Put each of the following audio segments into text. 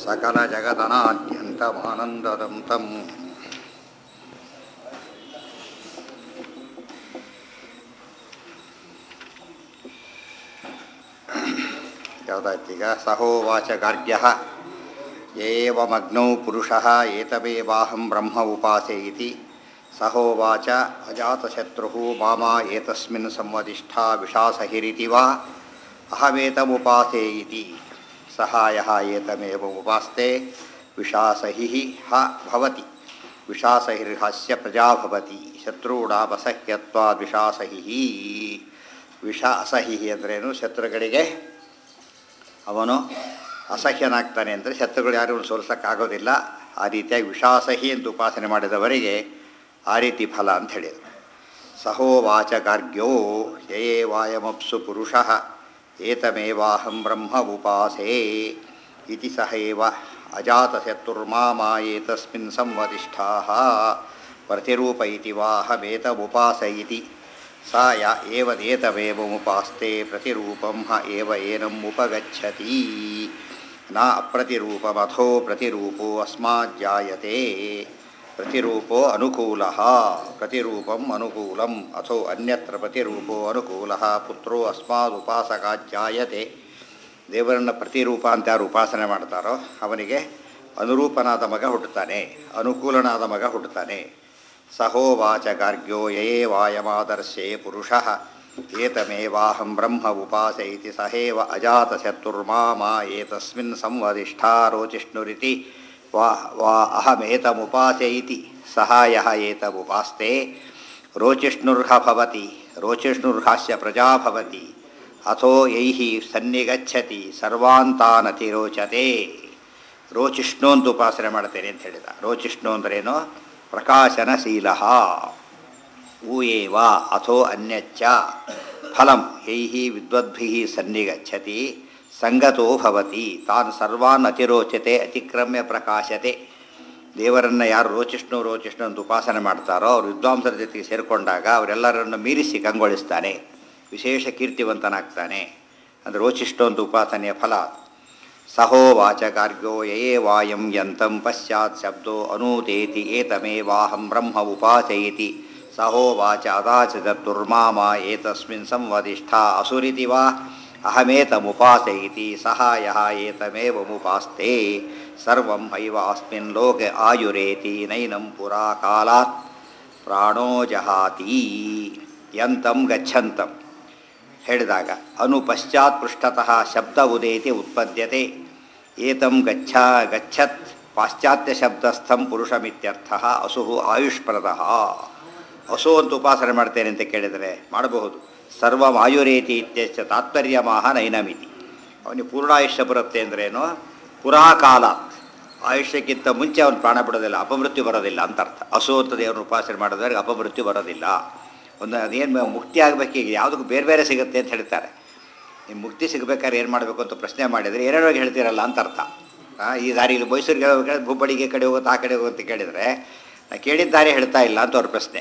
ಸಕಲ ಜಗದನಾದ್ಯಂತಮಾನಂದದಂ ತಂ ಯಾವುದಾಯ್ತೀಗ ಸಹೋವಾಚ ಗಾರ್ಗ್ಯ ಏವಮಗ್ನೌ ಪುರುಷಃ ಏತಮೇವಾಹಂ ಬ್ರಹ್ಮ ಉಪಾಸೆ ಇತಿ ಸಹೋವಾಚ ಅಜಾತಶತ್ರು ಮಾಮ ಏತಸ್ಮಿನ್ ಸಂವದಿಷ್ಠಾ ವಿಷಾಸಹಿರಿತಿ ವಾ ಅಹಮೇತಮುಪಾಸೆ ಇತಿ ಸಹಾಯ ಏತಮೇವ ಉಪಾಸ್ತೆ ವಿಷಾಸಹಿ ಹ ಭವತಿ ವಿಷಾಸಹಿರ್ಹಸ್ಯ ಪ್ರಜಾ ಭವತಿ ಶತ್ರುಣಾಮಸಹ್ಯತ್ವಾದ್ ವಿಷಾಸಹಿ ವಿಷ ಅಸಹಿ ಅಂದ್ರೇನು ಶತ್ರುಗಳಿಗೆ ಅವನು ಅಸಹ್ಯನಾಗ್ತಾನೆ ಅಂದರೆ ಶತ್ರುಗಳು ಯಾರು ಸೋಲಿಸೋಕ್ಕಾಗೋದಿಲ್ಲ ಆ ರೀತಿಯಾಗಿ ವಿಷಾಸಹಿ ಅಂತ ಉಪಾಸನೆ ಮಾಡಿದವರಿಗೆ ಆ ರೀತಿ ಫಲ ಅಂತ ಹೇಳಿದರು ಸಹೋವಾಚ ಗಾರ್ಗ್ಯೋ ಯೇ ವಾಯಮಪ್ಸು ಪುರುಷಃ ಏತಮೇವಾಹಂ ಬ್ರಹ್ಮ ಉಪಾಸೆ ಇತಿ ಸಹೈವ ಅಜಾತಶತ್ರುರ್ಮಾಮ ಏತಸ್ಮಿನ್ ಸಂವದಿಷ್ಠಾ ಪ್ರತಿರೂಪ ಇತಿ ವಾಹಮೇತಮುಪಾಸ ಇತಿ ಸ ಯ ಏವದೇತಮೇವಮುಪಾಸ್ತೆ ಪ್ರತಿರೂಪಂ ಹ ಏವ ಏನಂ ಉಪಗಚ್ಚತಿ ನ ಅಪ್ರತಿರೂಪಮಥೋ ಪ್ರತಿರೂಪೋ ಅಸ್ಮಾಜ್ಜಾಯತೆ ಪ್ರತಿರೂಪೋ ಅನುಕೂಲ ಪ್ರತಿರೂಪಂ ಅನುಕೂಲಂ ಅಥೋ ಅನ್ಯತ್ರ ಪ್ರತಿರೂಪೋ ಅನುಕೂಲ ಪುತ್ರೋ ಅಸ್ಮಾದುಪಾಸಕಾಜ್ಜಾಯತೆ ದೇವರನ್ನ ಪ್ರತಿರೂಪ ಅಂತ ಯಾರು ಉಪಾಸನೆ ಮಾಡ್ತಾರೋ ಅವನಿಗೆ ಅನುರೂಪನಾದ ಮಗ ಹುಟ್ಟುತ್ತಾನೆ ಅನುಕೂಲನಾದ ಮಗ ಹುಟ್ಟುತ್ತಾನೆ ಸಹೋವಾಚ ಗಾರ್ಗ್ಯೋ ಯೇ ವಾಯಮಾದರ್ಶೆ ಪುರುಷಃ ಏತಮೇವಾಹಂ ಬ್ರಹ್ಮ ಉಪಾಸ ಇತಿ ಸಹೇವ ಅಜಾತಶತ್ರುರ್ಮಾಮ ಏತಸ್ಮಿನ್ ಸಂವದಿಷ್ಠಾ ರೋಚಿಷ್ಣುರಿತಿ ವಾ ವಾ ಅಹಮೇತಮುಪಾಸೆ ಇತಿ ಸಹಾಯ ಏತಮುಪಾಸ್ತೆ ರೋಚಿಷ್ಣುರ್ಹ ಭವತಿ ರೋಚಿಷ್ಣುರ್ಹಾಸ್ಯ ಪ್ರಜಾ ಭವತಿ ಅಥೋ ಯೈಃ ಸನ್ನಿಗಚ್ಚತಿ ಸರ್ವಾಂತಾನತಿ ರೋಚತೆ ರೋಚಿಷ್ಣು ಅಂತ ಉಪಾಸನೆ ಮಾಡ್ತೇನೆ ಅಂತ ಹೇಳಿದ ರೋಚಿಷ್ಣು ಅಂದ್ರೇನು ಪ್ರಕಾಶನಶೀಲ ಊಯೇವ ಅಥೋ ಅನ್ಯಚ್ಚ ಫಲಂ ಯೈಃ ವಿದ್ವದ್ಭಿಃ ಸನ್ನಿಗಚ್ಚತಿ ಸಂಗತೋ ಭವತಿ ತಾನು ಸರ್ವಾನ್ ಅತಿರೋಚತೆ ಅತಿಕ್ರಮ್ಯ ಪ್ರಕಾಶತೆ ದೇವರನ್ನು ಯಾರು ರೋಚಿಷ್ಣು ರೋಚಿಷ್ಣು ಅಂತ ಉಪಾಸನೆ ಮಾಡ್ತಾರೋ ಅವರು ವಿದ್ವಾಂಸರ ಜೊತೆಗೆ ಸೇರಿಕೊಂಡಾಗ ಅವರೆಲ್ಲರನ್ನು ಮೀರಿಸಿ ಕಂಗೊಳಿಸ್ತಾನೆ ವಿಶೇಷ ಕೀರ್ತಿವಂತನಾಗ್ತಾನೆ ಅಂದರೆ ರೋಚಿಷ್ಣು ಅಂತ ಉಪಾಸನೆಯ ಫಲ ಸಹೋವಾಚ ಗಾರ್ಗ್ಯೋ ಯೇ ವಾಯಂ ಯಂತಂ ಪಶ್ಚಾತ್ ಶಬ್ದೋ ಅನೂತೇತಿ ಏತಮೇವಾಹಂ ಬ್ರಹ್ಮ ಉಪಾಸಯತಿ ಸಹೋವಾಚ ಅದಾಚ ಚತುರ್ಮಾಮ ಏತಸ್ಮಿನ್ ಸಂವದಿಷ್ಠಾ ಅಸುರಿತಿ ವಾ ಅಹಮೇತಮುಪಾಸಯತಿ ಸಹಾಯ ಏತಮೇವಮುಪಾಸ್ತೆ ಸರ್ವಂ ಹೈವ ಅಸ್ಮಿನ್ ಲೋಕೆ ಆಯುರೇತಿ ನೈನಂ ಪುರಾ ಕಾಲಾತ್ ಪ್ರಾಣೋ ಜಹಾತಿ ಯಂತಂ ಗಚ್ಚಂತಂ ಹೇಳಿದಾಗ ಅನು ಪಶ್ಚಾತ್ ಪೃಷ್ಠತಃ ಶಬ್ದ ಉದೇತಿ ಉತ್ಪದ್ಯತೆ ಏತಂ ಗಚ್ಚ ಗಚ್ಚತ್ ಪಾಶ್ಚಾತ್ಯ ಶಬ್ದಸ್ಥಂ ಪುರುಷಮಿತ್ಯರ್ಥ ಅಸುಹು ಆಯುಷ್ಪ್ರದ ಹಸು ಅಂತ ಉಪಾಸನೆ ಮಾಡ್ತೇನೆ ಅಂತ ಕೇಳಿದರೆ ಮಾಡಬಹುದು ಸರ್ವಂ ಆಯುರೇತಿ ಇತ್ಯಶ್ಚ ತಾತ್ಪರ್ಯಮಾಹ ನೈನಮಿತಿ ಅವನಿಗೆ ಪೂರ್ಣಾಯುಷ್ಯ ಬರುತ್ತೆ ಅಂದ್ರೇನು ಪುರಾಕಾಲ ಆಯುಷ್ಯಕ್ಕಿಂತ ಮುಂಚೆ ಅವನು ಪ್ರಾಣ ಬಿಡೋದಿಲ್ಲ ಅಪಮೃತ್ಯು ಬರೋದಿಲ್ಲ ಅಂತ ಅರ್ಥ ಹಸು ಅಂತ ದೇವ್ರನ್ನ ಉಪಾಸನೆ ಮಾಡಿದವರಿಗೆ ಅಪಮೃತ್ಯು ಬರೋದಿಲ್ಲ ಒಂದು ಅದೇನು ಮುಕ್ತಿ ಆಗಬೇಕೀಗ ಯಾವುದಕ್ಕೂ ಬೇರೆ ಬೇರೆ ಸಿಗುತ್ತೆ ಅಂತ ಹೇಳ್ತಾರೆ ಈ ಮುಕ್ತಿ ಸಿಗಬೇಕಾದ್ರೆ ಏನು ಮಾಡಬೇಕು ಅಂತ ಪ್ರಶ್ನೆ ಮಾಡಿದರೆ ಏನೇನೋ ಹೇಳ್ತೀರಲ್ಲ ಅಂತ ಅರ್ಥ ಈ ದಾರಿಲಿ ಮೈಸೂರಿಗೆ ಹೋಗ್ಬೇಕಾದ್ರೆ ಹುಬ್ಬಳ್ಳಿಗೆ ಕಡೆ ಹೋಗುತ್ತೆ ಆ ಕಡೆ ಹೋಗುತ್ತೆ ಕೇಳಿದರೆ ನಾ ಕೇಳಿದ ದಾರಿ ಹೇಳ್ತಾ ಇಲ್ಲ ಅಂತ ಅವ್ರ ಪ್ರಶ್ನೆ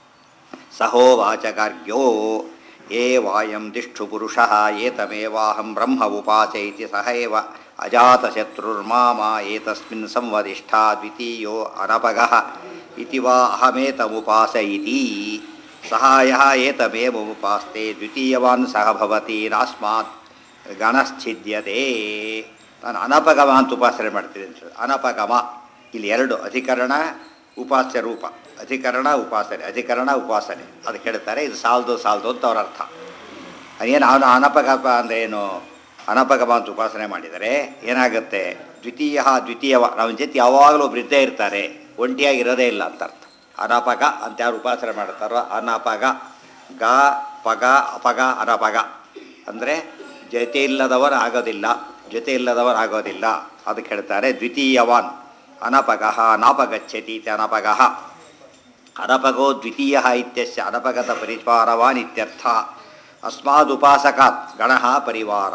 ಸಹೋವಾಚ ಗಾರ್ಗ್ಯೋ ಯೇ ವಾಯಂ ದಿಷ್ಠು ಪುರುಷಃ ಏತಮೇವಾಹಂ ಬ್ರಹ್ಮ ಉಪಾಸೆ ಇತಿ ಸಹೈವ ಅಜಾತಶತ್ರುರ್ಮಾಮ ಏತಸ್ಮಿನ್ ಸಂವದಿಷ್ಠಾ ದ್ವಿತೀಯೋ ಅನಪಗಃ ಇತಿ ವಾ ಅಹಮೇತಮುಪಾಸ ಇತಿ ಸಹಾಯ ಏತಮೇವಮುಪಾಸ್ತೆ ದ್ವಿತೀಯವಾನ್ ಸಹ ಭವತಿ ನಾಸ್ಮಾತ್ ಗಣಶ್ಛಿದ್ಯತೆ ನಾನು ಅನಪಗಮ ಅಂತ ಉಪಾಸನೆ ಮಾಡ್ತೀನಿ ಅಂತ ಹೇಳಿ ಅನಪಗಮ ಇಲ್ಲಿ ಎರಡು ಅಧಿಕರಣ ಉಪಾಸ್ಯ ರೂಪ ಅಧಿಕರಣ ಉಪಾಸನೆ ಅಧಿಕರಣ ಉಪಾಸನೆ ಅದು ಹೇಳ್ತಾರೆ ಇದು ಸಾಲ್ದು ಸಾಲ್ದು ಅಂತ ಅವ್ರ ಅರ್ಥ ಅದೇನು ಅವನು ಅನಪಗಮ ಅಂದರೆ ಏನು ಅನಪಗಮ ಅಂತ ಉಪಾಸನೆ ಮಾಡಿದರೆ ಏನಾಗುತ್ತೆ ದ್ವಿತೀಯ ದ್ವಿತೀಯವ ನಮ್ಮ ಜೊತೆ ಯಾವಾಗಲೂ ಒಬ್ರು ಇದ್ದೇ ಇರ್ತಾರೆ ಒಂಟಿಯಾಗಿರೋದೇ ಇಲ್ಲ ಅಂತ ಅರ್ಥ ಅನಪಗ ಅಂತ ಯಾರು ಉಪಾಸನೆ ಮಾಡ್ತಾರೋ ಅನಪಗ ಗ ಪಗ ಅಪಗ ಅನಪಗ ಅಂದರೆ ಜೊತೆ ಇಲ್ಲದವರು ಆಗೋದಿಲ್ಲ ಜೊತೆ ಇಲ್ಲದವರು ಆಗೋದಿಲ್ಲ ಅದಕ್ಕೆ ಹೇಳ್ತಾರೆ ದ್ವಿತೀಯವಾನ್ ಅನಪಗ ನಾಪಗಚ್ಚತಿ ಅನಪಗ ಅನಪಗೋ ದ್ವಿತೀಯ ಇತ್ಯಸ್ಯ ಅನಪಗತ ಪರಿವಾರವಾನ್ ಇತ್ಯರ್ಥ ಅಸ್ಮಾದುಪಾಸಕಾತ್ ಗಣ ಪರಿವಾರ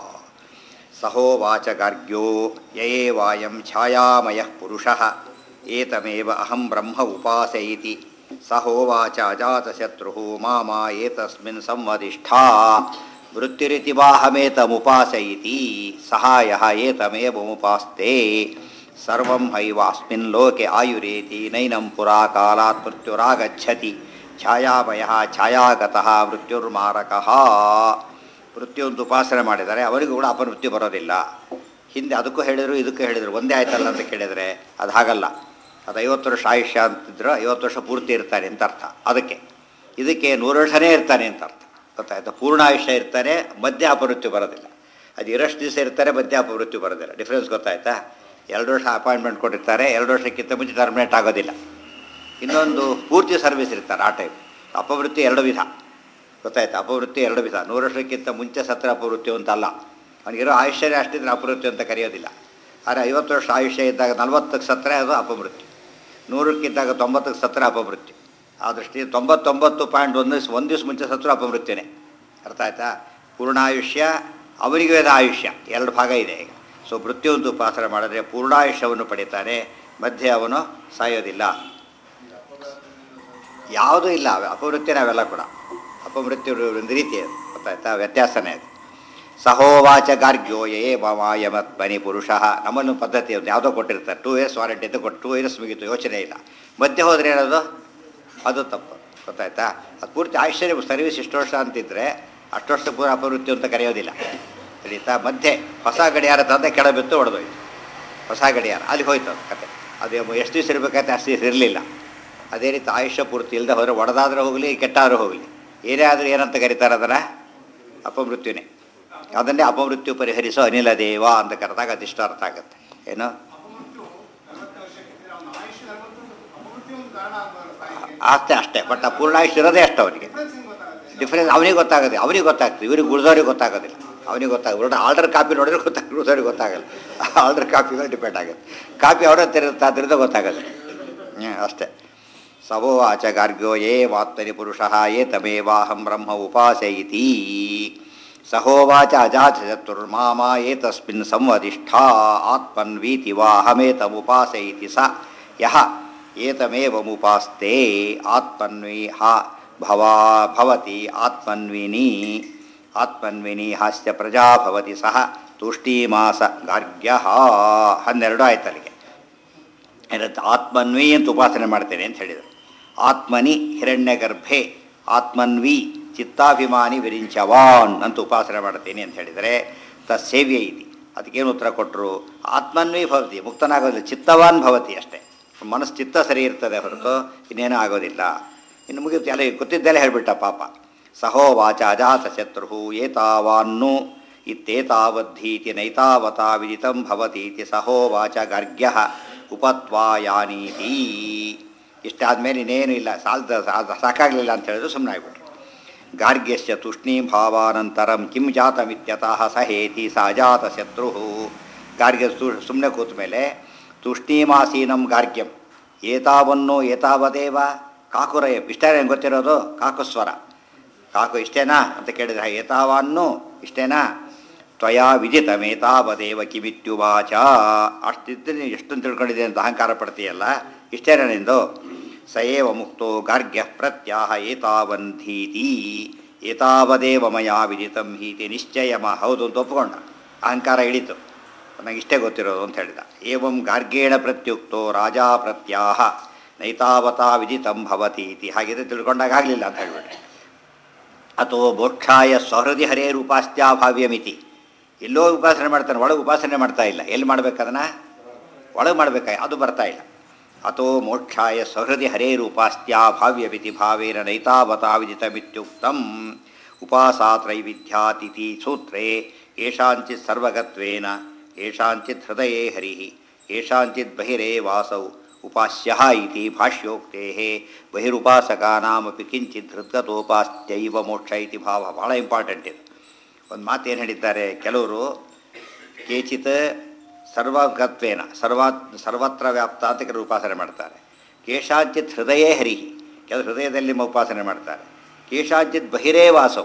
ಸಹೋವಾಚ ಗಾರ್ಗ್ಯೋ ಯೇ ವಾಯಂ ಛಾಯಾಮಯ ಪುರುಷ ಏತಮೇವ ಅಹಂ ಬ್ರಹ್ಮ ಉಪಾಸೆ ಇತಿ ಸಹೋವಾಚ ಅಜಾತಶತ್ರು ಮಾಮ ಏತಸ್ಮಿನ್ ಸಂವದಿಷ್ಠಾ ವೃತ್ತಿರಿತಿ ವಾಹಮೇತಮುಪಾಸಯಿತಿ ಸಹಾಯ ಏತಮೇವಮುಪಾಸ್ತೆ ಸರ್ವಂ ಹೈವಾಸ್ಮಿನ್ ಲೋಕೆ ಆಯುರೇತಿ ನೈನಂ ಪುರಾ ಕಾಲಾತ್ ಮೃತ್ಯುರಾಗಚ್ಚತಿ ಛಾಯಾಮಯ ಛಾಯಾಗತಃ ಮೃತ್ಯುರ್ಮಾರಕಃ ಮೃತ್ಯುವಂತ ಉಪಾಸನೆ ಮಾಡಿದರೆ ಅವರಿಗೂ ಕೂಡ ಅಪಮೃತ್ಯು ಬರೋದಿಲ್ಲ ಹಿಂದೆ ಅದಕ್ಕೂ ಹೇಳಿದರು ಇದಕ್ಕೂ ಹೇಳಿದರು ಒಂದೇ ಆಯ್ತಲ್ಲ ಅಂತ ಕೇಳಿದರೆ ಅದು ಹಾಗಲ್ಲ ಅದು ಐವತ್ತು ವರ್ಷ ಆಯುಷ್ಯ ಅಂತಿದ್ರು ಐವತ್ತು ವರ್ಷ ಪೂರ್ತಿ ಇರ್ತಾನೆ ಅಂತ ಅರ್ಥ ಅದಕ್ಕೆ ಇದಕ್ಕೆ ನೂರು ವರ್ಷನೇ ಇರ್ತಾನೆ ಅಂತ ಅರ್ಥ ಗೊತ್ತಾಯ್ತಾ ಪೂರ್ಣ ಆಯುಷ್ಯ ಇರ್ತಾನೆ ಮಧ್ಯ ಅಪಮೃತ್ಯು ಬರೋದಿಲ್ಲ ಅದು ಇರಷ್ಟು ದಿವಸ ಇರ್ತಾರೆ ಮಧ್ಯ ಅಪಮೃತ್ಯು ಬರೋದಿಲ್ಲ ಡಿಫ್ರೆನ್ಸ್ ಗೊತ್ತಾಯ್ತಾ ಎರಡು ವರ್ಷ ಅಪಾಯಿಂಟ್ಮೆಂಟ್ ಕೊಟ್ಟಿರ್ತಾರೆ ಎರಡು ವರ್ಷಕ್ಕಿಂತ ಮುಂಚೆ ಟರ್ಮಿನೇಟ್ ಆಗೋದಿಲ್ಲ ಇನ್ನೊಂದು ಪೂರ್ತಿ ಸರ್ವಿಸ್ ಇರ್ತಾರೆ ಆ ಟೈಪ್ ಅಪವೃತ್ತಿ ಎರಡು ವಿಧ ಗೊತ್ತಾಯ್ತು ಅಪವೃತ್ತಿ ಎರಡು ವಿಧ ನೂರು ವರ್ಷಕ್ಕಿಂತ ಮುಂಚೆ ಸತ್ರ ಅಪವೃತ್ತಿ ಅಂತ ಅಲ್ಲ ಅವನಿಗಿರೋ ಆಯುಷ್ಯನೇ ಅಷ್ಟಿದ್ರೆ ಅಪವೃತ್ತಿ ಅಂತ ಕರೆಯೋದಿಲ್ಲ ಆದರೆ ಐವತ್ತು ವರ್ಷ ಆಯುಷ್ಯ ಇದ್ದಾಗ ನಲ್ವತ್ತಕ್ಕೆ ಸತ್ತರೆ ಅದು ಅಪಮೃತ್ಯು ನೂರಕ್ಕಿದ್ದಾಗ ತೊಂಬತ್ತಕ್ಕೆ ಸತ್ತರೆ ಅಪಮೃತ್ಯು ಆ ದೃಷ್ಟಿ ತೊಂಬತ್ತೊಂಬತ್ತು ಪಾಯಿಂಟ್ ಒಂದು ದಿವಸ ಒಂದು ದಿವಸ ಮುಂಚೆ ಸತ್ರು ಅಪಮೃತ್ಯುನೇ ಅರ್ಥ ಆಯ್ತಾ ಪೂರ್ಣಾಯುಷ್ಯ ಅವನಿಗೆ ವೇದ ಆಯುಷ್ಯ ಎರಡು ಭಾಗ ಇದೆ ಈಗ ಸೊ ಮೃತ್ಯುವಂದು ಉಪಾಸನೆ ಮಾಡಿದ್ರೆ ಪೂರ್ಣಾಯುಷ್ಯವನ್ನು ಪಡಿತಾನೆ ಮಧ್ಯೆ ಅವನು ಸಾಯೋದಿಲ್ಲ ಯಾವುದೂ ಇಲ್ಲ ಅಪವೃತ್ತಿ ನಾವೆಲ್ಲ ಕೂಡ ಅಪಮೃತ್ಯು ಒಂದು ರೀತಿ ಅದು ಗೊತ್ತಾಯ್ತಾ ವ್ಯತ್ಯಾಸನೇ ಅದು ಸಹೋವಾಚ ಗಾರ್ಗ್ಯೋ ಯೇ ಮಮಾಯಮತ್ಮನಿ ಪುರುಷ ನಮ್ಮನ್ನು ಪದ್ಧತಿ ಒಂದು ಯಾವುದೋ ಕೊಟ್ಟಿರ್ತಾರೆ ಟೂ ಇಯರ್ಸ್ ವಾರಂಟಿ ಅಂತ ಕೊಟ್ಟು ಟೂ ಇಯರ್ಸ್ ಮುಗೀತು ಯೋಚನೆ ಇಲ್ಲ ಮಧ್ಯೆ ಹೋದ್ರೆ ಏನದು ಅದು ತಪ್ಪು ಗೊತ್ತಾಯ್ತಾ ಅದು ಪೂರ್ತಿ ಆಶ್ಚರ್ಯ ಸರ್ವಿಸ್ ಇಷ್ಟು ವರ್ಷ ಅಂತಿದ್ರೆ ಅಷ್ಟು ವರ್ಷ ಪೂರ ಅಪವೃತ್ತಿ ಅಂತ ಕರೆಯೋದಿಲ್ಲ ತಿಳಿತಾ ಮಧ್ಯೆ ಹೊಸ ಗಡಿಯಾರ ತಂದೆ ಕೆಳ ಬಿತ್ತು ಹೊಡೆದೋಯ್ತು ಹೊಸ ಗಡಿಯಾರ ಅಲ್ಲಿ ಹೋಯ್ತು ಅದು ಕತೆ ಅದು ಎಷ್ಟು ದಿವಸ ಇರಬೇಕಾದ್ರೆ ಅಷ್ಟು ದಿವಸ ಇರಲಿಲ್ಲ ಅದೇ ರೀತಿ ಆಯುಷ್ಯ ಪೂರ್ತಿ ಇಲ್ಲದೆ ಹೋದರೆ ಒಡೆದಾದ್ರೂ ಹೋಗಲಿ ಕೆಟ್ಟಾದರೂ ಹೋಗಲಿ ಏನೇ ಆದರೂ ಏನಂತ ಕರೀತಾರೆ ಅದನ್ನು ಅಪಮೃತ್ಯುನೇ ಅದನ್ನೇ ಅಪಮೃತ್ಯು ಪರಿಹರಿಸೋ ಅನಿಲ ದೇವ ಅಂತ ಕರೆದಾಗ ಅದಿಷ್ಟ ಅರ್ಥ ಆಗುತ್ತೆ ಏನು ಅಷ್ಟೇ ಅಷ್ಟೇ ಬಟ್ ಆ ಪೂರ್ಣಾಯುಷ್ಯ ಇರೋದೇ ಅಷ್ಟು ಅವನಿಗೆ ಡಿಫ್ರೆನ್ಸ್ ಅವನಿಗೆ ಗೊತ್ತಾಗೋದು ಅವನಿಗೆ ಗೊತ್ತಾಗ್ತದೆ ಇವ್ರಿಗೆ ಉಳಿದವ್ರಿಗೆ ಗೊತ್ತಾಗೋದಿಲ್ಲ ಅವನಿಗೆ ಗೊತ್ತಾಗ ಆರ್ಡರ್ ಕಾಪಿ ನೋಡಿದ್ರೆ ಗೊತ್ತಾಗ ಉಳಿದವ್ರಿಗೆ ಗೊತ್ತಾಗಲ್ಲ ಆರ್ಡರ್ ಕಾಪಿ ಮೇಲೆ ಡಿಪೆಂಡ್ ಆಗುತ್ತೆ ಕಾಪಿ ಅವರ ಇರುತ್ತೆ ಅದರಿಂದ ಗೊತ್ತಾಗೋದು ಹ್ಞೂ ಅಷ್ಟೇ ಸವೋವಾಚ ಗಾರ್ಗ್ಯೋ ಯೇ ವಾತ್ಮನಿ ಪುರುಷ ಯೇ ತಮೇವಾಹಂ ಬ್ರಹ್ಮ ಉಪಾಸಯಿತಿ ಸಹೋವಾಚ ಅಜಾತ ಚತುರ್ಮಾಮ ಏತಸ್ಮಿನ್ ಸಂವದಿಷ್ಠಾ ಆತ್ಮನ್ವೀತಿ ವಾಹಮೇತಮುಪಾಸಯಿತಿ ಸ ಯಹ ಏತಮೇವಮುಪಾಸ್ತೆ ಆತ್ಮನ್ವಿ ಹ ಭವಾ ಭವತಿ ಆತ್ಮನ್ವಿನಿ ಆತ್ಮನ್ವಿನಿ ಹಾಸ್ಯ ಪ್ರಜಾ ಭವತಿ ಸಹ ತುಷ್ಟೀಮಾಸ ಗಾರ್ಗ್ಯ ಹನ್ನೆರಡು ಆಯ್ತು ಅಲ್ಲಿಗೆ ಏನಂತ ಆತ್ಮನ್ವಿ ಅಂತ ಉಪಾಸನೆ ಮಾಡ್ತೇನೆ ಅಂತ ಹೇಳಿದರು ಆತ್ಮನಿ ಹಿರಣ್ಯಗರ್ಭೆ ಆತ್ಮನ್ವಿ ಚಿತ್ತಾಭಿಮಾನಿ ವಿರಿಂಚವಾನ್ ಅಂತ ಉಪಾಸನೆ ಮಾಡ್ತೀನಿ ಅಂತ ಹೇಳಿದರೆ ತತ್ಸೇವ್ಯ ಇತಿ ಅದಕ್ಕೇನು ಉತ್ತರ ಕೊಟ್ಟರು ಆತ್ಮನ್ವಿ ಭವತಿ ಮುಕ್ತನಾಗೋದಿಲ್ಲ ಚಿತ್ತವಾನ್ ಭವತಿ ಅಷ್ಟೇ ಮನಸ್ಸು ಚಿತ್ತ ಸರಿ ಇರ್ತದೆ ಹೊರತು ಇನ್ನೇನೂ ಆಗೋದಿಲ್ಲ ಇನ್ನು ಮುಗಿತು ಎಲ್ಲ ಗೊತ್ತಿದ್ದೆಲ್ಲ ಹೇಳಿಬಿಟ್ಟ ಪಾಪ ಸಹೋವಾಚ ಅಜಾತ ಶತ್ರು ಏತಾವಾನ್ನು ಇತ್ತೇತಾವದ್ಧೀತಿ ನೈತಾವತಾ ವಿದಿತಂ ಭವತೀತಿ ಸಹೋವಾಚ ಗರ್ಗ್ಯ ಉಪತ್ವಾಯಾನೀತಿ ಇಷ್ಟಾದ್ಮೇಲೆ ಇನ್ನೇನು ಇಲ್ಲ ಸಾಲ್ದ ಸಾಕಾಗಲಿಲ್ಲ ಅಂತ ಹೇಳಿದ್ರು ಸುಮ್ಮನೆ ಆಗ್ಬಿಟ್ರು ಗಾರ್ಗ್ಯಶ್ಚ ತೂಷ್ಣೀಂ ಭಾವಾನಂತರಂ ಕಿಂ ಜಾತಮಿತ್ಯತಃ ಸಹೇತಿ ಸ ಅಜಾತ ಶತ್ರು ಗಾರ್ಗ್ಯ ಸುಮ್ಮನೆ ಕೂತ ಮೇಲೆ ತೂಷ್ಣೀಮಾಸೀನಂ ಗಾರ್ಗ್ಯಂ ಏತಾವನ್ನು ಏತಾವದೇವ ಕಾಕುರಯ ಇಷ್ಟೇ ಗೊತ್ತಿರೋದು ಕಾಕುಸ್ವರ ಕಾಕು ಇಷ್ಟೇನಾ ಅಂತ ಕೇಳಿದ್ರೆ ಏತಾವನ್ನು ಇಷ್ಟೇನಾ ತ್ವಯಾ ವಿದಿತಮೇತಾವದೇವ ಕಿಮಿತ್ಯುವಾಚ ಅಷ್ಟಿದ್ದರೆ ನೀನು ಎಷ್ಟೊಂದು ತಿಳ್ಕೊಂಡಿದೆ ಅಂತ ಅಹಂಕಾರ ಪಡ್ತೀಯಲ್ಲ ಇಷ್ಟೇನ ನಿಂದು ಸಯೇವ ಮುಕ್ತೋ ಗಾರ್ಗ್ಯ ಪ್ರತ್ಯಾಹ ಏತಾವಂಧೀತಿ ಏತಾವದೇವ ಮಯಾ ವಿದಿತಂ ಹೀತಿ ನಿಶ್ಚಯಮ ಹೌದು ಅಂತ ಒಪ್ಕೊಂಡ ಅಹಂಕಾರ ಇಳಿತು ನನಗೆ ಇಷ್ಟೇ ಗೊತ್ತಿರೋದು ಅಂತ ಹೇಳಿದ ಏವಂ ಗಾರ್ಗೇಣ ಪ್ರತ್ಯುಕ್ತೋ ರಾಜಾ ಪ್ರತ್ಯಾಹ ನೈತಾವತಾ ವಿದಿತಂ ಭವತಿ ಇತಿ ಹಾಗಿದ್ರೆ ತಿಳ್ಕೊಂಡಾಗ ಆಗಲಿಲ್ಲ ಅಂತ ಹೇಳ್ಬಿಟ್ರೆ ಅಥವಾ ಮೋಕ್ಷಾಯ ಸ್ವಹೃದಿ ಹರೇ ರೂಪಾಸ್ತ್ಯಾಭಾವ್ಯಮಿತಿ ಎಲ್ಲೋ ಉಪಾಸನೆ ಮಾಡ್ತಾನೆ ಒಳಗೆ ಉಪಾಸನೆ ಮಾಡ್ತಾ ಇಲ್ಲ ಎಲ್ಲಿ ಮಾಡ್ಬೇಕದನ್ನ ಒಳಗೆ ಮಾಡ್ಬೇಕಾಯ ಅದು ಬರ್ತಾ ಇಲ್ಲ ಅಥೋ ಮೋಕ್ಷಾಯ ಸಹೃದಿ ಹರೇ ರೂಪಾಸ್ತ್ಯಾಭಾವ್ಯಮಿತಿ ಭಾವೇನ ನೈತಾವತಾ ವಿದಿತಮಿತ್ಯುಕ್ತಂ ಉಪಾಸಾತ್ರೈವಿಧ್ಯಾತಿಥಿ ಸೂತ್ರೇ ಯೇಷಾಂಚಿತ್ ಸರ್ವಗತ್ವೇನ ಯೇಷಾಂಚಿತ್ ಹೃದಯೇ ಹರಿ ಯೇಷಾಂಚಿತ್ ಬಹಿರೇ ವಾಸೌ ಉಪಾಸ್ಯ ಇತಿ ಭಾಷ್ಯೋಕ್ತೆ ಬಹಿರುಪಾಸಕಾನಾಮಪಿ ಕಿಂಚಿತ್ ಹೃದ್ಗತೋಪಾಸ್ತ್ಯೈವ ಮೋಕ್ಷ ಇತಿ ಭಾವ ಭಾಳ ಇಂಪಾರ್ಟೆಂಟ್ ಇದು ಒಂದು ಮಾತು ಏನು ಹೇಳಿದ್ದಾರೆ ಕೆಲವರು ಕೇಚಿತ್ ಸರ್ವಗತ್ವೇನ ಸರ್ವಾ ಸರ್ವತ್ರ ವ್ಯಾಪ್ತ ಅಂತ ಕೆಲವರು ಉಪಾಸನೆ ಮಾಡ್ತಾರೆ ಕೇಶಾಂಚಿತ್ ಹೃದಯೇ ಹರಿ ಕೆಲವರು ಹೃದಯದಲ್ಲಿ ಉಪಾಸನೆ ಮಾಡ್ತಾರೆ ಕೇಶಾಂಚಿತ್ ಬಹಿರೇ ವಾಸವು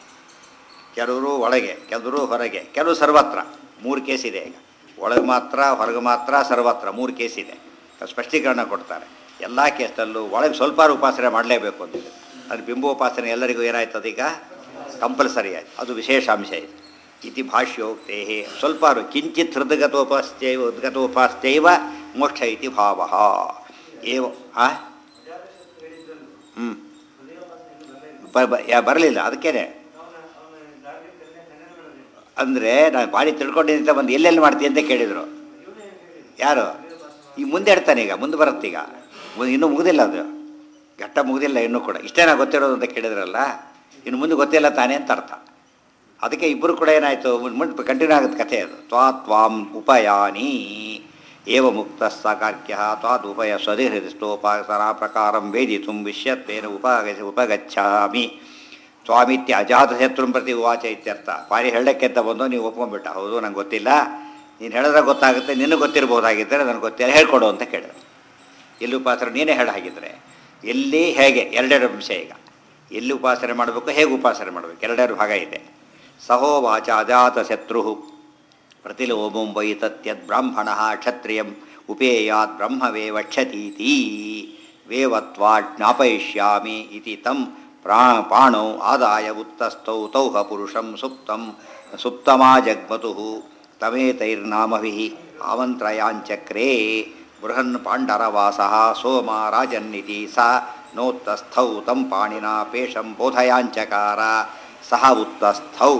ಕೆಲವರು ಒಳಗೆ ಕೆಲವರು ಹೊರಗೆ ಕೆಲವು ಸರ್ವತ್ರ ಮೂರು ಕೇಸ್ ಇದೆ ಈಗ ಒಳಗೆ ಮಾತ್ರ ಹೊರಗೆ ಮಾತ್ರ ಸರ್ವತ್ರ ಮೂರು ಕೇಸ್ ಇದೆ ಸ್ಪಷ್ಟೀಕರಣ ಕೊಡ್ತಾರೆ ಎಲ್ಲ ಕೇಸಲ್ಲೂ ಒಳಗೆ ಸ್ವಲ್ಪ ಉಪಾಸನೆ ಮಾಡಲೇಬೇಕು ಅಂತಿದೆ ಅದು ಬಿಂಬ ಉಪಾಸನೆ ಎಲ್ಲರಿಗೂ ಏನಾಯ್ತದ ಈಗ ಕಂಪಲ್ಸರಿ ಆಯ್ತು ಅದು ವಿಶೇಷಾಂಶ ಇದೆ ಇತಿ ಭಾಷ್ಯೋಕ್ತೇ ಸ್ವಲ್ಪ ಅವರು ಕಿಂಚಿತ್ ಹೃದಗತೋಪಸ್ಥೈವ ಉದ್ಗತೋಪಾಸ್ಥೈವ ಮೋಕ್ಷ ಇತಿ ಭಾವ ಏವ ಆ ಹ್ಞೂ ಬರಲಿಲ್ಲ ಅದಕ್ಕೇನೆ ಅಂದರೆ ನಾನು ಭಾರಿ ತಿಳ್ಕೊಂಡಿದ್ದೆ ಅಂತ ಬಂದು ಎಲ್ಲೆಲ್ಲಿ ಮಾಡ್ತೀನಿ ಅಂತ ಕೇಳಿದರು ಯಾರು ಈ ಮುಂದೆ ಇಡ್ತಾನೆ ಈಗ ಮುಂದೆ ಬರುತ್ತೆ ಈಗ ಮು- ಇನ್ನೂ ಮುಗಿದಿಲ್ಲ ಅದು ಘಟ್ಟ ಮುಗಿದಿಲ್ಲ ಇನ್ನೂ ಕೂಡ ಇಷ್ಟೇನಾ ಗೊತ್ತಿರೋದು ಅಂತ ಕೇಳಿದ್ರಲ್ಲ ಇನ್ನು ಮುಂದೆ ಗೊತ್ತಿಲ್ಲ ತಾನೇ ಅಂತ ಅರ್ಥ ಅದಕ್ಕೆ ಇಬ್ಬರು ಕೂಡ ಏನಾಯಿತು ಮುಂದೆ ಕಂಟಿನ್ಯೂ ಆಗುತ್ತೆ ಕಥೆ ಅದು ತ್ವಾ ತ್ವಾಂ ಉಪಯಾನಿ ಏವ ಮುಕ್ತ ಸಾಕಾರ್ಕ್ಯ ತ್ವಾದ್ ಉಪಯ ಸ್ವದಿಹೃದಿಸ್ತೋಪಾಸನಾ ಪ್ರಕಾರಂ ವೇದಿತುಂ ವಿಷ್ಯತ್ವೇನ ಉಪಗ ಉಪಗಚ್ಛಾಮಿ ಸ್ವಾಮಿತ್ಯ ಅಜಾತಶತ್ರುಂ ಪ್ರತಿ ಉವಾಚ ಇತ್ಯರ್ಥ ಪಾರಿ ಹೇಳಕ್ಕೆ ಅಂತ ಬಂದು ನೀವು ಒಪ್ಕೊಂಡ್ಬಿಟ್ಟ ಹೌದು ನಂಗೆ ಗೊತ್ತಿಲ್ಲ ನೀನು ಹೇಳಿದ್ರೆ ಗೊತ್ತಾಗುತ್ತೆ ನಿನಗೆ ಗೊತ್ತಿರ್ಬೋದಾಗಿದ್ದರೆ ನನಗೆ ಗೊತ್ತಿಲ್ಲ ಹೇಳ್ಕೊಡು ಅಂತ ಕೇಳಿದ್ರು ಎಲ್ಲಿ ಉಪಾಸನೆ ನೀನೇ ಹೇಳ ಹಾಗಿದ್ರೆ ಎಲ್ಲಿ ಹೇಗೆ ಎರಡೆರಡು ಅಂಶ ಈಗ ಎಲ್ಲಿ ಉಪಾಸನೆ ಮಾಡಬೇಕು ಹೇಗೆ ಉಪಾಸನೆ ಮಾಡಬೇಕು ಎರಡೆರಡು ಭಾಗ ಇದೆ ಸಹೋವಾಚ ಅಜಾತ ಶತ್ರು ಪ್ರತಿಲೋಮಂ ವೈ ತತ್ಯದ್ ಬ್ರಾಹ್ಮಣ ಕ್ಷತ್ರಿಯಂ ಉಪೇಯಾತ್ ಬ್ರಹ್ಮವೇ ವಕ್ಷತೀತಿ ವೇವತ್ವಾ ಜ್ಞಾಪಯಿಷ್ಯಾಮಿ ಇತಿ ತಂ ಪ್ರಾ ಪಾಣೌ ಆದಾಯ ಉತ್ತಸ್ಥೌ ತೌಹ ಪುರುಷಂ ಸುಪ್ತಂ ಸುಪ್ತಮಾ ಜಗ್ಮತು ತಮೇತೈರ್ನಾಮಭಿ ಆಮಂತ್ರಯಾಂಚಕ್ರೇ ಬೃಹನ್ ಪಾಂಡರವಾಸ ಸೋಮ ರಾಜನ್ನಿತಿ ಸ ನೋತ್ತಸ್ಥೌ ತಂ ಪಾಣಿನ ಪೇಶಂ ಬೋಧಯಾಂಚಕಾರ ಸಹ ಉತ್ತಸ್ಥೌ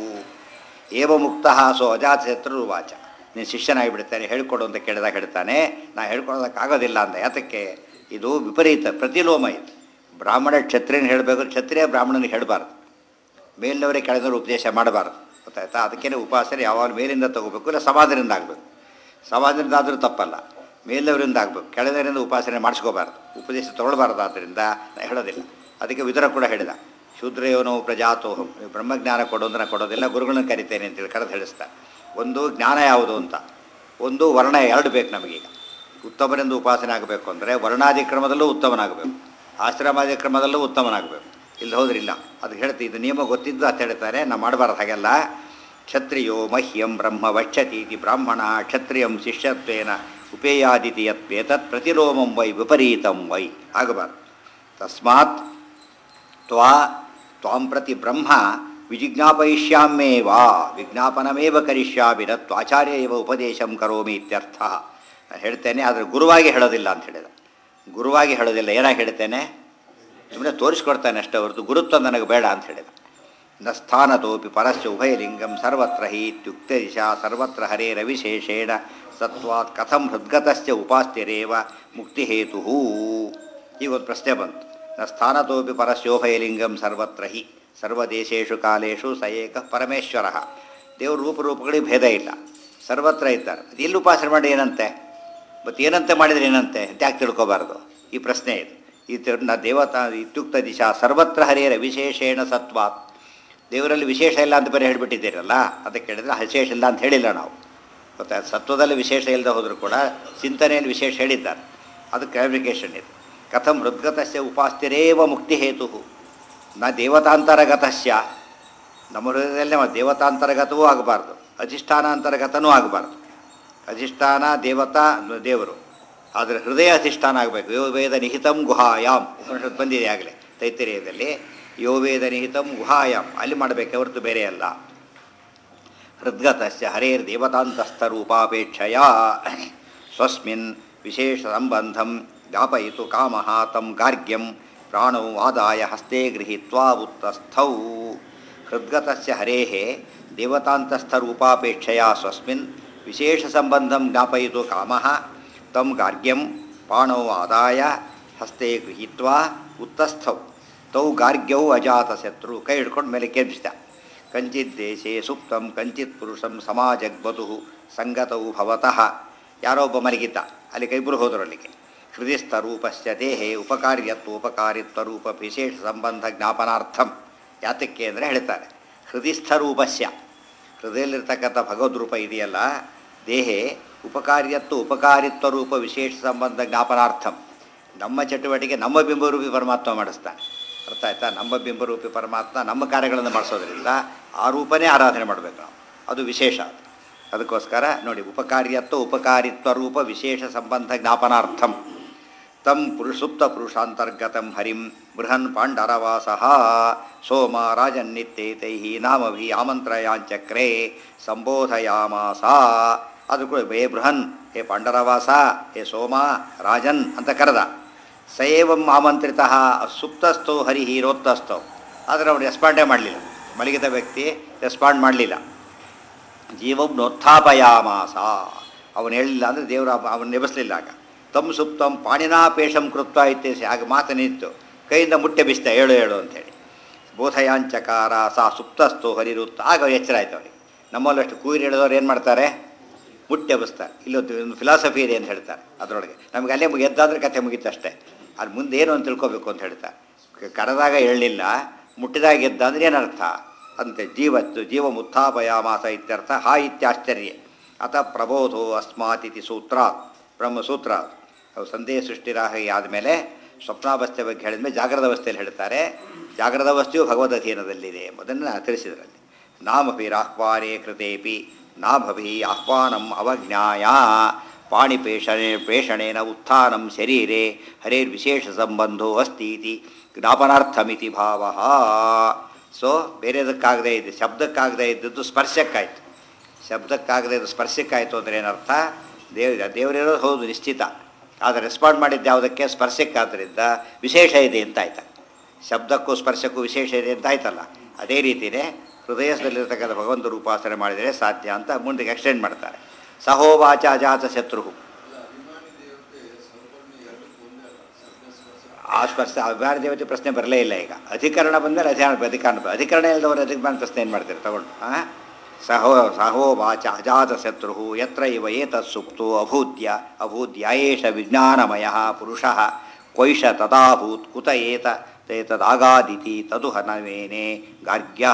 ಏವ ಮುಕ್ತ ಸೋ ಅಜಾತಶತ್ರು ವಾಚ ನೀನು ಶಿಷ್ಯನಾಗಿಬಿಡ್ತಾನೆ ಹೇಳ್ಕೊಡು ಅಂತ ಕೇಳಿದಾಗ ಹೇಳ್ತಾನೆ ನಾ ಹೇಳ್ಕೊಡೋದಕ್ಕಾಗೋದಿಲ್ಲ ಅಂತ ಯಾತಕ್ಕೆ ಇದು ವಿಪರೀತ ಪ್ರತಿಲೋಮ ಇದು ಬ್ರಾಹ್ಮಣ ಕ್ಷತ್ರಿಯನ ಹೇಳಬೇಕು ಕ್ಷತ್ರಿಯ ಬ್ರಾಹ್ಮಣನಿಗೆ ಹೇಳಬಾರ್ದು ಮೇಲಿನವರೇ ಕೆಳಗಿನವರು ಉಪದೇಶ ಮಾಡಬಾರ್ದು ಗೊತ್ತಾಯ್ತಾ ಅದಕ್ಕೇನೆ ಉಪಾಸನೆ ಯಾವಾಗ ಮೇಲಿಂದ ತಗೋಬೇಕು ಇಲ್ಲ ಸಮಾಜದಿಂದ ಆಗಬೇಕು ಸಮಾಜದಿಂದ ಆದರೂ ತಪ್ಪಲ್ಲ ಮೇಲಿನವರಿಂದ ಆಗಬೇಕು ಕೆಳಗಿನವರಿಂದ ಉಪಾಸನೆ ಮಾಡಿಸ್ಕೋಬಾರ್ದು ಉಪದೇಶ ತೊಗೊಳ್ಬಾರ್ದು ಆದ್ದರಿಂದ ನಾ ಹೇಳೋದಿಲ್ಲ ಅದಕ್ಕೆ ವಿದುರ ಕೂಡ ಹೇಳಿದ ಶೂದ್ರಯೋನೋ ಪ್ರಜಾತೋಹಂ ನೀವು ಬ್ರಹ್ಮಜ್ಞಾನ ಕೊಡು ಅಂದ್ರೆ ನಾ ಕೊಡೋದಿಲ್ಲ ಗುರುಗಳನ್ನ ಕರಿತೇನೆ ಅಂತೇಳಿ ಕರೆದು ಹೇಳಿಸ್ತಾ ಒಂದು ಜ್ಞಾನ ಯಾವುದು ಅಂತ ಒಂದು ವರ್ಣ ಎರಡು ಬೇಕು ನಮಗೀಗ ಉತ್ತಮರಿಂದ ಉಪಾಸನೆ ಆಗಬೇಕು ಅಂದರೆ ವರ್ಣಾದಿಕ್ರಮದಲ್ಲೂ ಉತ್ತಮನಾಗಬೇಕು ಆಶ್ರಮಾದಿಕ್ರಮದಲ್ಲೂ ಉತ್ತಮನಾಗಬೇಕು ಇಲ್ಲಿ ಹೋದ್ರಿಲ್ಲ ಅದು ಹೇಳ್ತಿ ಇದು ನಿಯಮ ಗೊತ್ತಿದ್ದು ಅಂತ ಹೇಳ್ತಾರೆ ನಾ ಮಾಡಬಾರ್ದು ಹಾಗೆಲ್ಲ ಕ್ಷತ್ರಿಯೋ ಮಹ್ಯಂ ಬ್ರಹ್ಮ ವಕ್ಷತಿ ಇತಿ ಬ್ರಾಹ್ಮಣ ಕ್ಷತ್ರಿಯಂ ಶಿಷ್ಯತ್ವೇನ ಉಪೇಯಾದಿತಿ ಯತ್ವೇತತ್ ಪ್ರತಿಲೋಮಂ ವೈ ವಿಪರೀತಂ ವೈ ಆಗಬಾರ್ದು ತಸ್ಮಾತ್ ತ್ವಾ ತ್ವಾಂ ಪ್ರತಿ ಬ್ರಹ್ಮ ವಿಜಿಜ್ಞಾಪಯಿಷ್ಯಾಮ್ಯೇವ ವಿಜ್ಞಾಪನಮೇವ ಕರಿಷ್ಯಾಮಿ ನ ತ್ವಾಚಾರ್ಯ ಇವ ಉಪದೇಶಂ ಕರೋಮಿ ಇತ್ಯರ್ಥ ನಾನು ಹೇಳ್ತೇನೆ ಆದರೆ ಗುರುವಾಗಿ ಹೇಳೋದಿಲ್ಲ ಅಂತ ಹೇಳಿದ ಗುರುವಾಗಿ ಹೇಳೋದಿಲ್ಲ ಏನಾಗಿ ಹೇಳ್ತೇನೆ ಸುಮ್ಮನೆ ತೋರಿಸ್ಕೊಡ್ತಾನೆ ಅಷ್ಟೇ ಹೊರತು ಗುರುತ್ವ ನನಗೆ ಬೇಡ ಅಂತ ಹೇಳಿದ ನ ಸ್ಥಾನತೋಪಿ ಪರಸ್ಯ ಉಭಯಲಿಂಗಂ ಸರ್ವತ್ರ ಹಿ ಇತ್ಯುಕ್ತ ದಿಶಾ ಸರ್ವತ್ರ ಹರೇರವಿಶೇಷೇಣ ಸತ್ವಾತ್ ಕಥಂ ಹೃದ್ಗತಸ್ಯ ಉಪಾಸ್ತಿರೇವ ಮುಕ್ತಿಹೇತು ಈಗ ಒಂದು ಪ್ರಶ್ನೆ ಬಂತು ನ ಸ್ಥಾನತೋಪಿ ಪರಸ್ಯೋಭಯಲಿಂಗಂ ಸರ್ವತ್ರ ಹಿ ಸರ್ವದೇಶೇಶು ಕಾಲೇಶು ಸ ಏಕ ಪರಮೇಶ್ವರ ದೇವ್ರ ರೂಪರೂಪಗಳಿಗೆ ಭೇದ ಇಲ್ಲ ಸರ್ವತ್ರ ಇದ್ದಾರೆ ಅದು ಎಲ್ಲಿ ಉಪಾಸನೆ ಮಾಡಿ ಏನಂತೆ ಮತ್ತು ಏನಂತೆ ಮಾಡಿದರೆ ಏನಂತೆ ಅಂತ ಯಾಕೆ ತಿಳ್ಕೊಬಾರ್ದು ಈ ಪ್ರಶ್ನೆ ಇದು ಈ ತಿ- ನ ದೇವತಾ ಇತ್ಯುಕ್ತ ದಿಶಾ ಸರ್ವತ್ರ ಹರಿಯರ ವಿಶೇಷೇಣ ಸತ್ವಾತ್ ದೇವರಲ್ಲಿ ವಿಶೇಷ ಇಲ್ಲ ಅಂತ ಬರೀ ಹೇಳಿಬಿಟ್ಟಿದ್ದೀರಲ್ಲ ಅದಕ್ಕೆ ಹೇಳಿದ್ರೆ ವಿಶೇಷ ಇಲ್ಲ ಅಂತ ಹೇಳಿಲ್ಲ ನಾವು ಗೊತ್ತಾ ಸತ್ವದಲ್ಲಿ ವಿಶೇಷ ಇಲ್ಲದೆ ಹೋದರೂ ಕೂಡ ಚಿಂತನೆಯಲ್ಲಿ ವಿಶೇಷ ಹೇಳಿದ್ದಾರೆ ಅದು ಕ್ಲಾರಿಫಿಕೇಶನ್ ಇದು ಕಥಂ ಹೃದ್ಗತಸ್ಯ ಉಪಾಸ್ತಿರೇವ ಮುಕ್ತಿ ಹೇತು ನ ದೇವತಾಂತರಗತಸ್ಯ ನಮ್ಮ ಹೃದಯದಲ್ಲಿ ನಮ್ಮ ದೇವತಾಂತರ್ಗತವೂ ಆಗಬಾರ್ದು ಅಧಿಷ್ಠಾನಾಂತರ್ಗತನೂ ಆಗಬಾರ್ದು ಅಧಿಷ್ಠಾನ ದೇವತಾ ದೇವರು ಆದರೆ ಹೃದಯ ಅಧಿಷ್ಠಾನ ಆಗಬೇಕು ಯೋ ವೇದ ನಿಹಿತಂ ಗುಹಾಯಾಮ್ ಉಪನಿಷತ್ ಬಂದಿದೆ ಆಗಲೇ ತೈತಿರೇಯದಲ್ಲಿ ಯೋ ವೇದ ನಿಹಿತಂ ಗುಹಾಯಾಮ್ ಅಲ್ಲಿ ಮಾಡಬೇಕೆ ಹೊರತು ಬೇರೆ ಅಲ್ಲ ಹೃದ್ಗತಸ್ಯ ಹರೇರ್ ದೇವತಾಂತಸ್ಥರೂಪಾಪೇಕ್ಷೆಯ ಸ್ವಸ್ಮಿನ್ ವಿಶೇಷ ಸಂಬಂಧಂ ಜ್ಞಾಪಯಿತು ಕಾಮಃ ತಂ ಗಾರ್ಗ್ಯಂ ಪ್ರಾಣೌ ಆದಾಯ ಹಸ್ತೆ ಗೃಹೀತ್ವಾ ಉತ್ತಸ್ಥೌ ಹೃದ್ಗತಸ್ಯ ಹರೇಃ ದೇವತಾಂತಸ್ಥರೂಪಾಪೇಕ್ಷೆಯ ಸ್ವಸ್ಮಿನ್ ವಿಶೇಷ ಸಂಬಂಧಂ ಜ್ಞಾಪಯಿತು ಕಾಮಃ ತಂ ಗಾರ್ಗ್ಯಂ ಪಾಣೌ ಆದಾಯ ಹಸ್ತೆ ಗೃಹೀತ್ವಾ ಉತ್ತಸ್ಥೌ ತೌ ಗಾರ್ಗ್ಯೌ ಅಜಾತಶತ್ರು ಕೈ ಹಿಡ್ಕೊಂಡು ಮೇಲೆ ಕೆಬ್ಬಿಸಿದ ಕಂಚಿತ್ ದೇಶೇ ಸುಪ್ತಂ ಕಂಚಿತ್ ಪುರುಷಂ ಸಮಾಜಗ್ಬತು ಸಂಗತೌ ಭವತಃ ಯಾರೋ ಒಬ್ಬ ಮಲಗಿದ್ದ ಅಲ್ಲಿ ಇಬ್ಬರು ಹೋದರು ಅಲ್ಲಿಗೆ ಹೃದಯಸ್ಥ ರೂಪಸ್ಯ ದೇಹೇ ಉಪಕಾರ್ಯತ್ವ ಉಪಕಾರಿತ್ವ ರೂಪ ವಿಶೇಷ ಸಂಬಂಧ ಜ್ಞಾಪನಾರ್ಥಂ ಯಾತಕ್ಕೆ ಅಂದರೆ ಹೇಳ್ತಾರೆ ಹೃದಯಸ್ಥ ರೂಪಸ್ಯ ಹೃದಯದಲ್ಲಿರ್ತಕ್ಕಂಥ ಭಗವದ್ ರೂಪ ಇದೆಯಲ್ಲ ದೇಹೇ ಉಪಕಾರ್ಯತ್ವ ಉಪಕಾರಿತ್ವ ರೂಪ ವಿಶೇಷ ಸಂಬಂಧ ಜ್ಞಾಪನಾರ್ಥಂ ನಮ್ಮ ಚಟುವಟಿಕೆ ನಮ್ಮ ಬಿಂಬರೂಪಿ ಪರಮಾತ್ಮ ಮಾಡಿಸ್ತಾನೆ ಅರ್ಥ ಆಯ್ತಾ ನಮ್ಮ ಬಿಂಬರೂಪಿ ಪರಮಾತ್ಮ ನಮ್ಮ ಕಾರ್ಯಗಳನ್ನು ಮಾಡಿಸೋದ್ರಿಂದ ಆ ರೂಪನೇ ಆರಾಧನೆ ಮಾಡಬೇಕು ನಾವು ಅದು ವಿಶೇಷ ಅದು ಅದಕ್ಕೋಸ್ಕರ ನೋಡಿ ಉಪಕಾರ್ಯತ್ವ ಉಪಕಾರಿತ್ವ ರೂಪ ವಿಶೇಷ ಸಂಬಂಧ ಜ್ಞಾಪನಾರ್ಥಂ ತಂ ಪುರುಷ ಸುಪ್ತ ಪುರುಷಾಂತರ್ಗತಂ ಹರಿಂ ಬೃಹನ್ ಪಾಂಡರವಾಸಃ ಸೋಮ ರಾಜನ್ನಿತ್ಯೇತೈ ನಾಮಭಿ ಆಮಂತ್ರಯಾಂಚಕ್ರೆ ಸಂಬೋಧಯಾಮಾಸ ಅದು ಕೂಡ ಹೇ ಬೃಹನ್ ಹೇ ಪಾಂಡರವಾಸ ಹೇ ಸೋಮ ರಾಜನ್ ಅಂತ ಕರೆದ ಸಯೇವಂ ಆಮಂತ್ರಿತ ಸುಪ್ತಸ್ಥೋ ಹರಿ ಹೀರೋತ್ತಸ್ಥೋ ಆದರೆ ಅವನು ರೆಸ್ಪಾಂಡೇ ಮಾಡಲಿಲ್ಲ ಮಲಗಿದ ವ್ಯಕ್ತಿ ರೆಸ್ಪಾಂಡ್ ಮಾಡಲಿಲ್ಲ ಜೀವಂ ನೋತ್ಥಾಪಯಾಮಾಸ ಅವನು ಹೇಳಿಲ್ಲ ಅಂದರೆ ದೇವರ ಅವನು ನೆಬಸಲಿಲ್ಲ ಆಗ ತಮ್ ಸುಪ್ತಂ ಪಾಣಿನಾಪೇಶಂ ಕೃತ್ವ ಇತ್ಯಸಿ ಆಗ ಮಾತನಿತ್ತು ಕೈಯಿಂದ ಮುಟ್ಟೆ ಬಿಸ್ತ ಹೇಳು ಹೇಳು ಅಂತೇಳಿ ಬೋಧಯಾಂಚಕಾರ ಸಾ ಸುಪ್ತಸ್ಥೋ ಹರಿರುತ್ತ ಆಗ ಎಚ್ಚರ ಆಯ್ತು ಅವನಿಗೆ ನಮ್ಮಲ್ಲಷ್ಟು ಕೂರಿ ಹೇಳಿದವ್ರು ಏನು ಮಾಡ್ತಾರೆ ಮುಟ್ಟೆ ಬಸ್ತಾರೆ ಇಲ್ಲೊಂದು ಒಂದು ಫಿಲಾಸಫಿ ಇದೆ ಅಂತ ಹೇಳ್ತಾರೆ ಅದರೊಳಗೆ ನಮಗೆ ಅಲ್ಲೇ ಮುಗಿ- ಎದ್ದಾದ್ರೆ ಕಥೆ ಮುಗೀತು ಅಷ್ಟೇ ಅದು ಮುಂದೆ ಏನು ಅಂತ ತಿಳ್ಕೊಬೇಕು ಅಂತ ಹೇಳ್ತಾರೆ ಕ- ಕರೆದಾಗ ಹೇಳಲಿಲ್ಲ ಮುಟ್ಟಿದಾಗ ಎದ್ದ ಅಂದ್ರೆ ಏನರ್ಥ ಅಂತೆ ಜೀವತ್ತು ಜೀವ ಮುತ್ಥಾಪಯಾಮಾಸ ಇತ್ಯರ್ಥ ಹಾ ಇತ್ಯಾಶ್ಚರ್ಯ ಅತ ಪ್ರಬೋಧೋ ಅಸ್ಮಾತ್ ಇತಿ ಸೂತ್ರಾತ್ ಬ್ರಹ್ಮಸೂತ್ರ ಅವು ಸಂದೇಹ ಸೃಷ್ಟಿರಾಹಿ ಆದಮೇಲೆ ಸ್ವಪ್ನಾವಸ್ಥೆ ಬಗ್ಗೆ ಹೇಳಿದ್ಮೇಲೆ ಜಾಗ್ರದ ಅವಸ್ಥೆಯಲ್ಲಿ ಹೇಳ್ತಾರೆ ಜಾಗ್ರದ ಅವಸ್ಥೆಯು ಭಗವದ್ ಅಧೀನದಲ್ಲಿದೆ ಎಂಬುದನ್ನು ತಿಳಿಸಿದ್ರಲ್ಲಿ ನಾಮಭಿರಾಹ್ವಾನೇ ಕೃತೇಪಿ ನಾಭವಿ ಆಹ್ವಾನಂ ಅವಜ್ಞಾಯ ಪಾಣಿಪೇಷಣೆ ಪೇಷಣೇನ ಉತ್ಥಾನಂ ಶರೀರೆ ಹರೇರ್ವಿಶೇಷ ಸಂಬಂಧೋ ಅಸ್ತಿ ಇತಿ ಜ್ಞಾಪನಾರ್ಥಮಿತಿ ಭಾವ ಸೊ ಬೇರೆದಕ್ಕಾಗದೇ ಇದೆ ಶಬ್ದಕ್ಕಾಗದೇ ಇದ್ದದ್ದು ಸ್ಪರ್ಶಕ್ಕಾಯಿತು ಶಬ್ದಕ್ಕಾಗದೇ ಇದು ಸ್ಪರ್ಶಕ್ಕಾಯಿತು ಅಂದರೆ ಏನರ್ಥ ದೇವ ದೇವರಿರೋದು ಹೌದು ನಿಶ್ಚಿತ ಆದರೆ ರೆಸ್ಪಾಂಡ್ ಮಾಡಿದ್ದು ಯಾವುದಕ್ಕೆ ಸ್ಪರ್ಶಕ್ಕಾದ್ದರಿಂದ ವಿಶೇಷ ಇದೆ ಅಂತ ಆಯ್ತಾ ಶಬ್ದಕ್ಕೂ ಸ್ಪರ್ಶಕ್ಕೂ ವಿಶೇಷ ಇದೆ ಅಂತ ಆಯ್ತಲ್ಲ ಅದೇ ರೀತಿಯೇ ಹೃದಯದಲ್ಲಿರ್ತಕ್ಕಂಥ ಭಗವಂತ ರೂಪಾಸನೆ ಮಾಡಿದರೆ ಸಾಧ್ಯ ಅಂತ ಮುಂದಕ್ಕೆ ಎಕ್ಸ್ಟೆಂಡ್ ಮಾಡ್ತಾರೆ ಸಹೋವಾಚ ಅಜಾತ ಶತ್ರು ಆ ಸ್ಪರ್ಶ ಅಭಿಮಾನ ದೇವತೆ ಪ್ರಶ್ನೆ ಬರಲೇ ಇಲ್ಲ ಈಗ ಅಧಿಕರಣ ಬಂದಮೇಲೆ ಅಧಿಕಾರ ಅಧಿಕರಣ ಬ- ಅಧಿಕರಣ ಇಲ್ಲದವರು ಅಧಿಕರಣ ಪ್ರಶ್ನೆ ಏನು ಮಾಡ್ತಾರೆ ತಗೊಂಡು ಹಾಂ ಸಹೋ ಸಹೋ ವಾಚ ಅಜಾತ ಶತ್ರು ಯತ್ರ ಇವ ಏತತ್ ಸುಪ್ತು ಅಭೂತ್ಯ ಅಭೂತ್ಯ ಏಷ ವಿಜ್ಞಾನಮಯ ಪುರುಷ ಕೊಯ್ಷ ತದಾಭೂತ್ ಕುತ ಏತ ತದಾಗಾದಿತಿ ತದು ಹನವೇನೆ ಗಾರ್ಗ್ಯ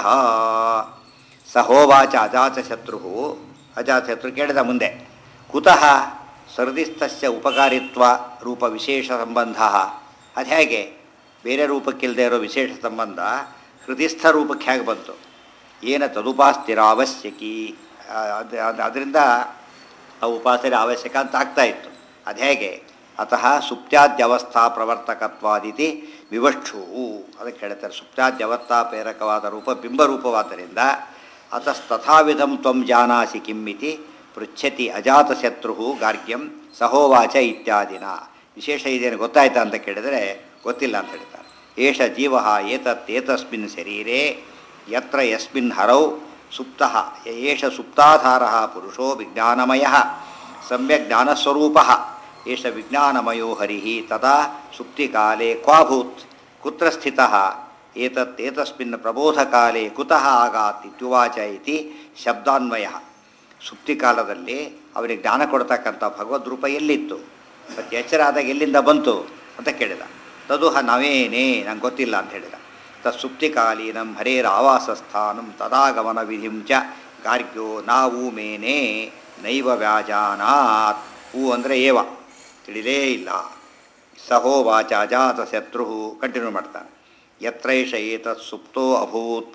ಸಹೋವಾಚ ಅಜಾತ ಶತ್ರು ಅಜಾತ ಶತ್ರು ಕೇಳಿದ ಮುಂದೆ ಕುತಃ ಸರ್ದಿಸ್ಥಸ್ಯ ಉಪಕಾರಿತ್ವ ರೂಪ ವಿಶೇಷ ಸಂಬಂಧ ಅದು ಹೇಗೆ ಬೇರೆ ರೂಪಕ್ಕಿಲ್ಲದೆ ಇರೋ ವಿಶೇಷ ಸಂಬಂಧ ಹೃದಯಸ್ಥ ರೂಪಕ್ಕೆ ಹೇಗೆ ಬಂತು ಏನ ತದುಪಾಸ್ತಿರ ಅವಶ್ಯಕಿ ಅದು ಅದರಿಂದ ಆ ಉಪಾಸನೆ ಅವಶ್ಯಕ ಅಂತ ಆಗ್ತಾ ಇತ್ತು ಅದು ಹೇಗೆ ಅತಃ ಸುಪ್ತ್ಯಾದ್ಯವಸ್ಥಾ ಪ್ರವರ್ತಕತ್ವಾದಿತಿ ವಿವಕ್ಷು ಅದಕ್ಕೆ ಹೇಳ್ತಾರೆ ಸುಪ್ತ್ಯಾದ್ಯವಸ್ಥಾ ಪ್ರೇರಕವಾದ ರೂಪ ಬಿಂಬರೂಪವಾದ್ದರಿಂದ ಅತಸ್ತಥಾವಿಧಂ ತ್ವಂ ಜಾನಾಸಿ ಕಿಮ್ಮಿತಿ ಪೃಚ್ಛತಿ ಅಜಾತಶತ್ರು ಗಾರ್ಗ್ಯಂ ಸಹೋವಾಚ ಇತ್ಯಾದಿನ ವಿಶೇಷ ಇದೇನು ಗೊತ್ತಾಯ್ತಾ ಅಂತ ಕೇಳಿದರೆ ಗೊತ್ತಿಲ್ಲ ಅಂತ ಹೇಳ್ತಾರೆ ಏಷ ಜೀವ ಏತತ್ ಏತಸ್ಮಿನ್ ಶರೀರೆ ಯತ್ರ ಯಸ್ಮಿನ್ ಹರೌ ಸುಪ್ತ ಏಷ ಸುಪ್ತಾಧಾರ ಪುರುಷೋ ವಿಜ್ಞಾನಮಯ ಸಮ್ಯಕ್ ಜ್ಞಾನಸ್ವರೂಪ ಏಷ ವಿಜ್ಞಾನಮಯೋ ಹರಿ ತದಾ ಸುಪ್ತಿಕಾಲೇ ಕ್ವಾಭೂತ್ ಕುತ್ರ ಸ್ಥಿತಃ ಏತತ್ ಏತಸ್ಮಿನ್ ಪ್ರಬೋಧಕಾಲೇ ಕುತಃ ಆಗಾತ್ ಇತ್ಯುವಾಚ ಇತಿ ಶಬ್ದಾನ್ವಯ ಸುಪ್ತಿಕಾಲದಲ್ಲಿ ಅವನಿಗೆ ಜ್ಞಾನ ಕೊಡ್ತಕ್ಕಂಥ ಭಗವದ್ ರೂಪ ಎಲ್ಲಿತ್ತು ಮತ್ತು ಎಚ್ಚರ ಆದಾಗ ಎಲ್ಲಿಂದ ಬಂತು ಅಂತ ಕೇಳಿದ ತದು ಹ ನವೇನೇ ನಂಗೆ ಗೊತ್ತಿಲ್ಲ ಅಂತ ಹೇಳಿದ ತತ್ಸುಪ್ತಿಕಾಲೀನಂ ಹರೇರ ಆವಾಸಸ್ಥಾನಂ ತದಾಗಮನ ವಿಧಿಂ ಚ ಗಾರ್ಗ್ಯೋ ನಾವು ಮೇನೆ ನೈವ ವ್ಯಾಜಾನಾತ್ ಹೂ ಅಂದರೆ ಏವ ತಿಳಿಲೇ ಇಲ್ಲ ಸಹೋವಾಚ ಅಜಾತ ಶತ್ರು ಕಂಟಿನ್ಯೂ ಮಾಡ್ತಾನೆ ಯತ್ರೈಷ ಏತತ್ ಸುಪ್ತೋ ಅಭೂತ್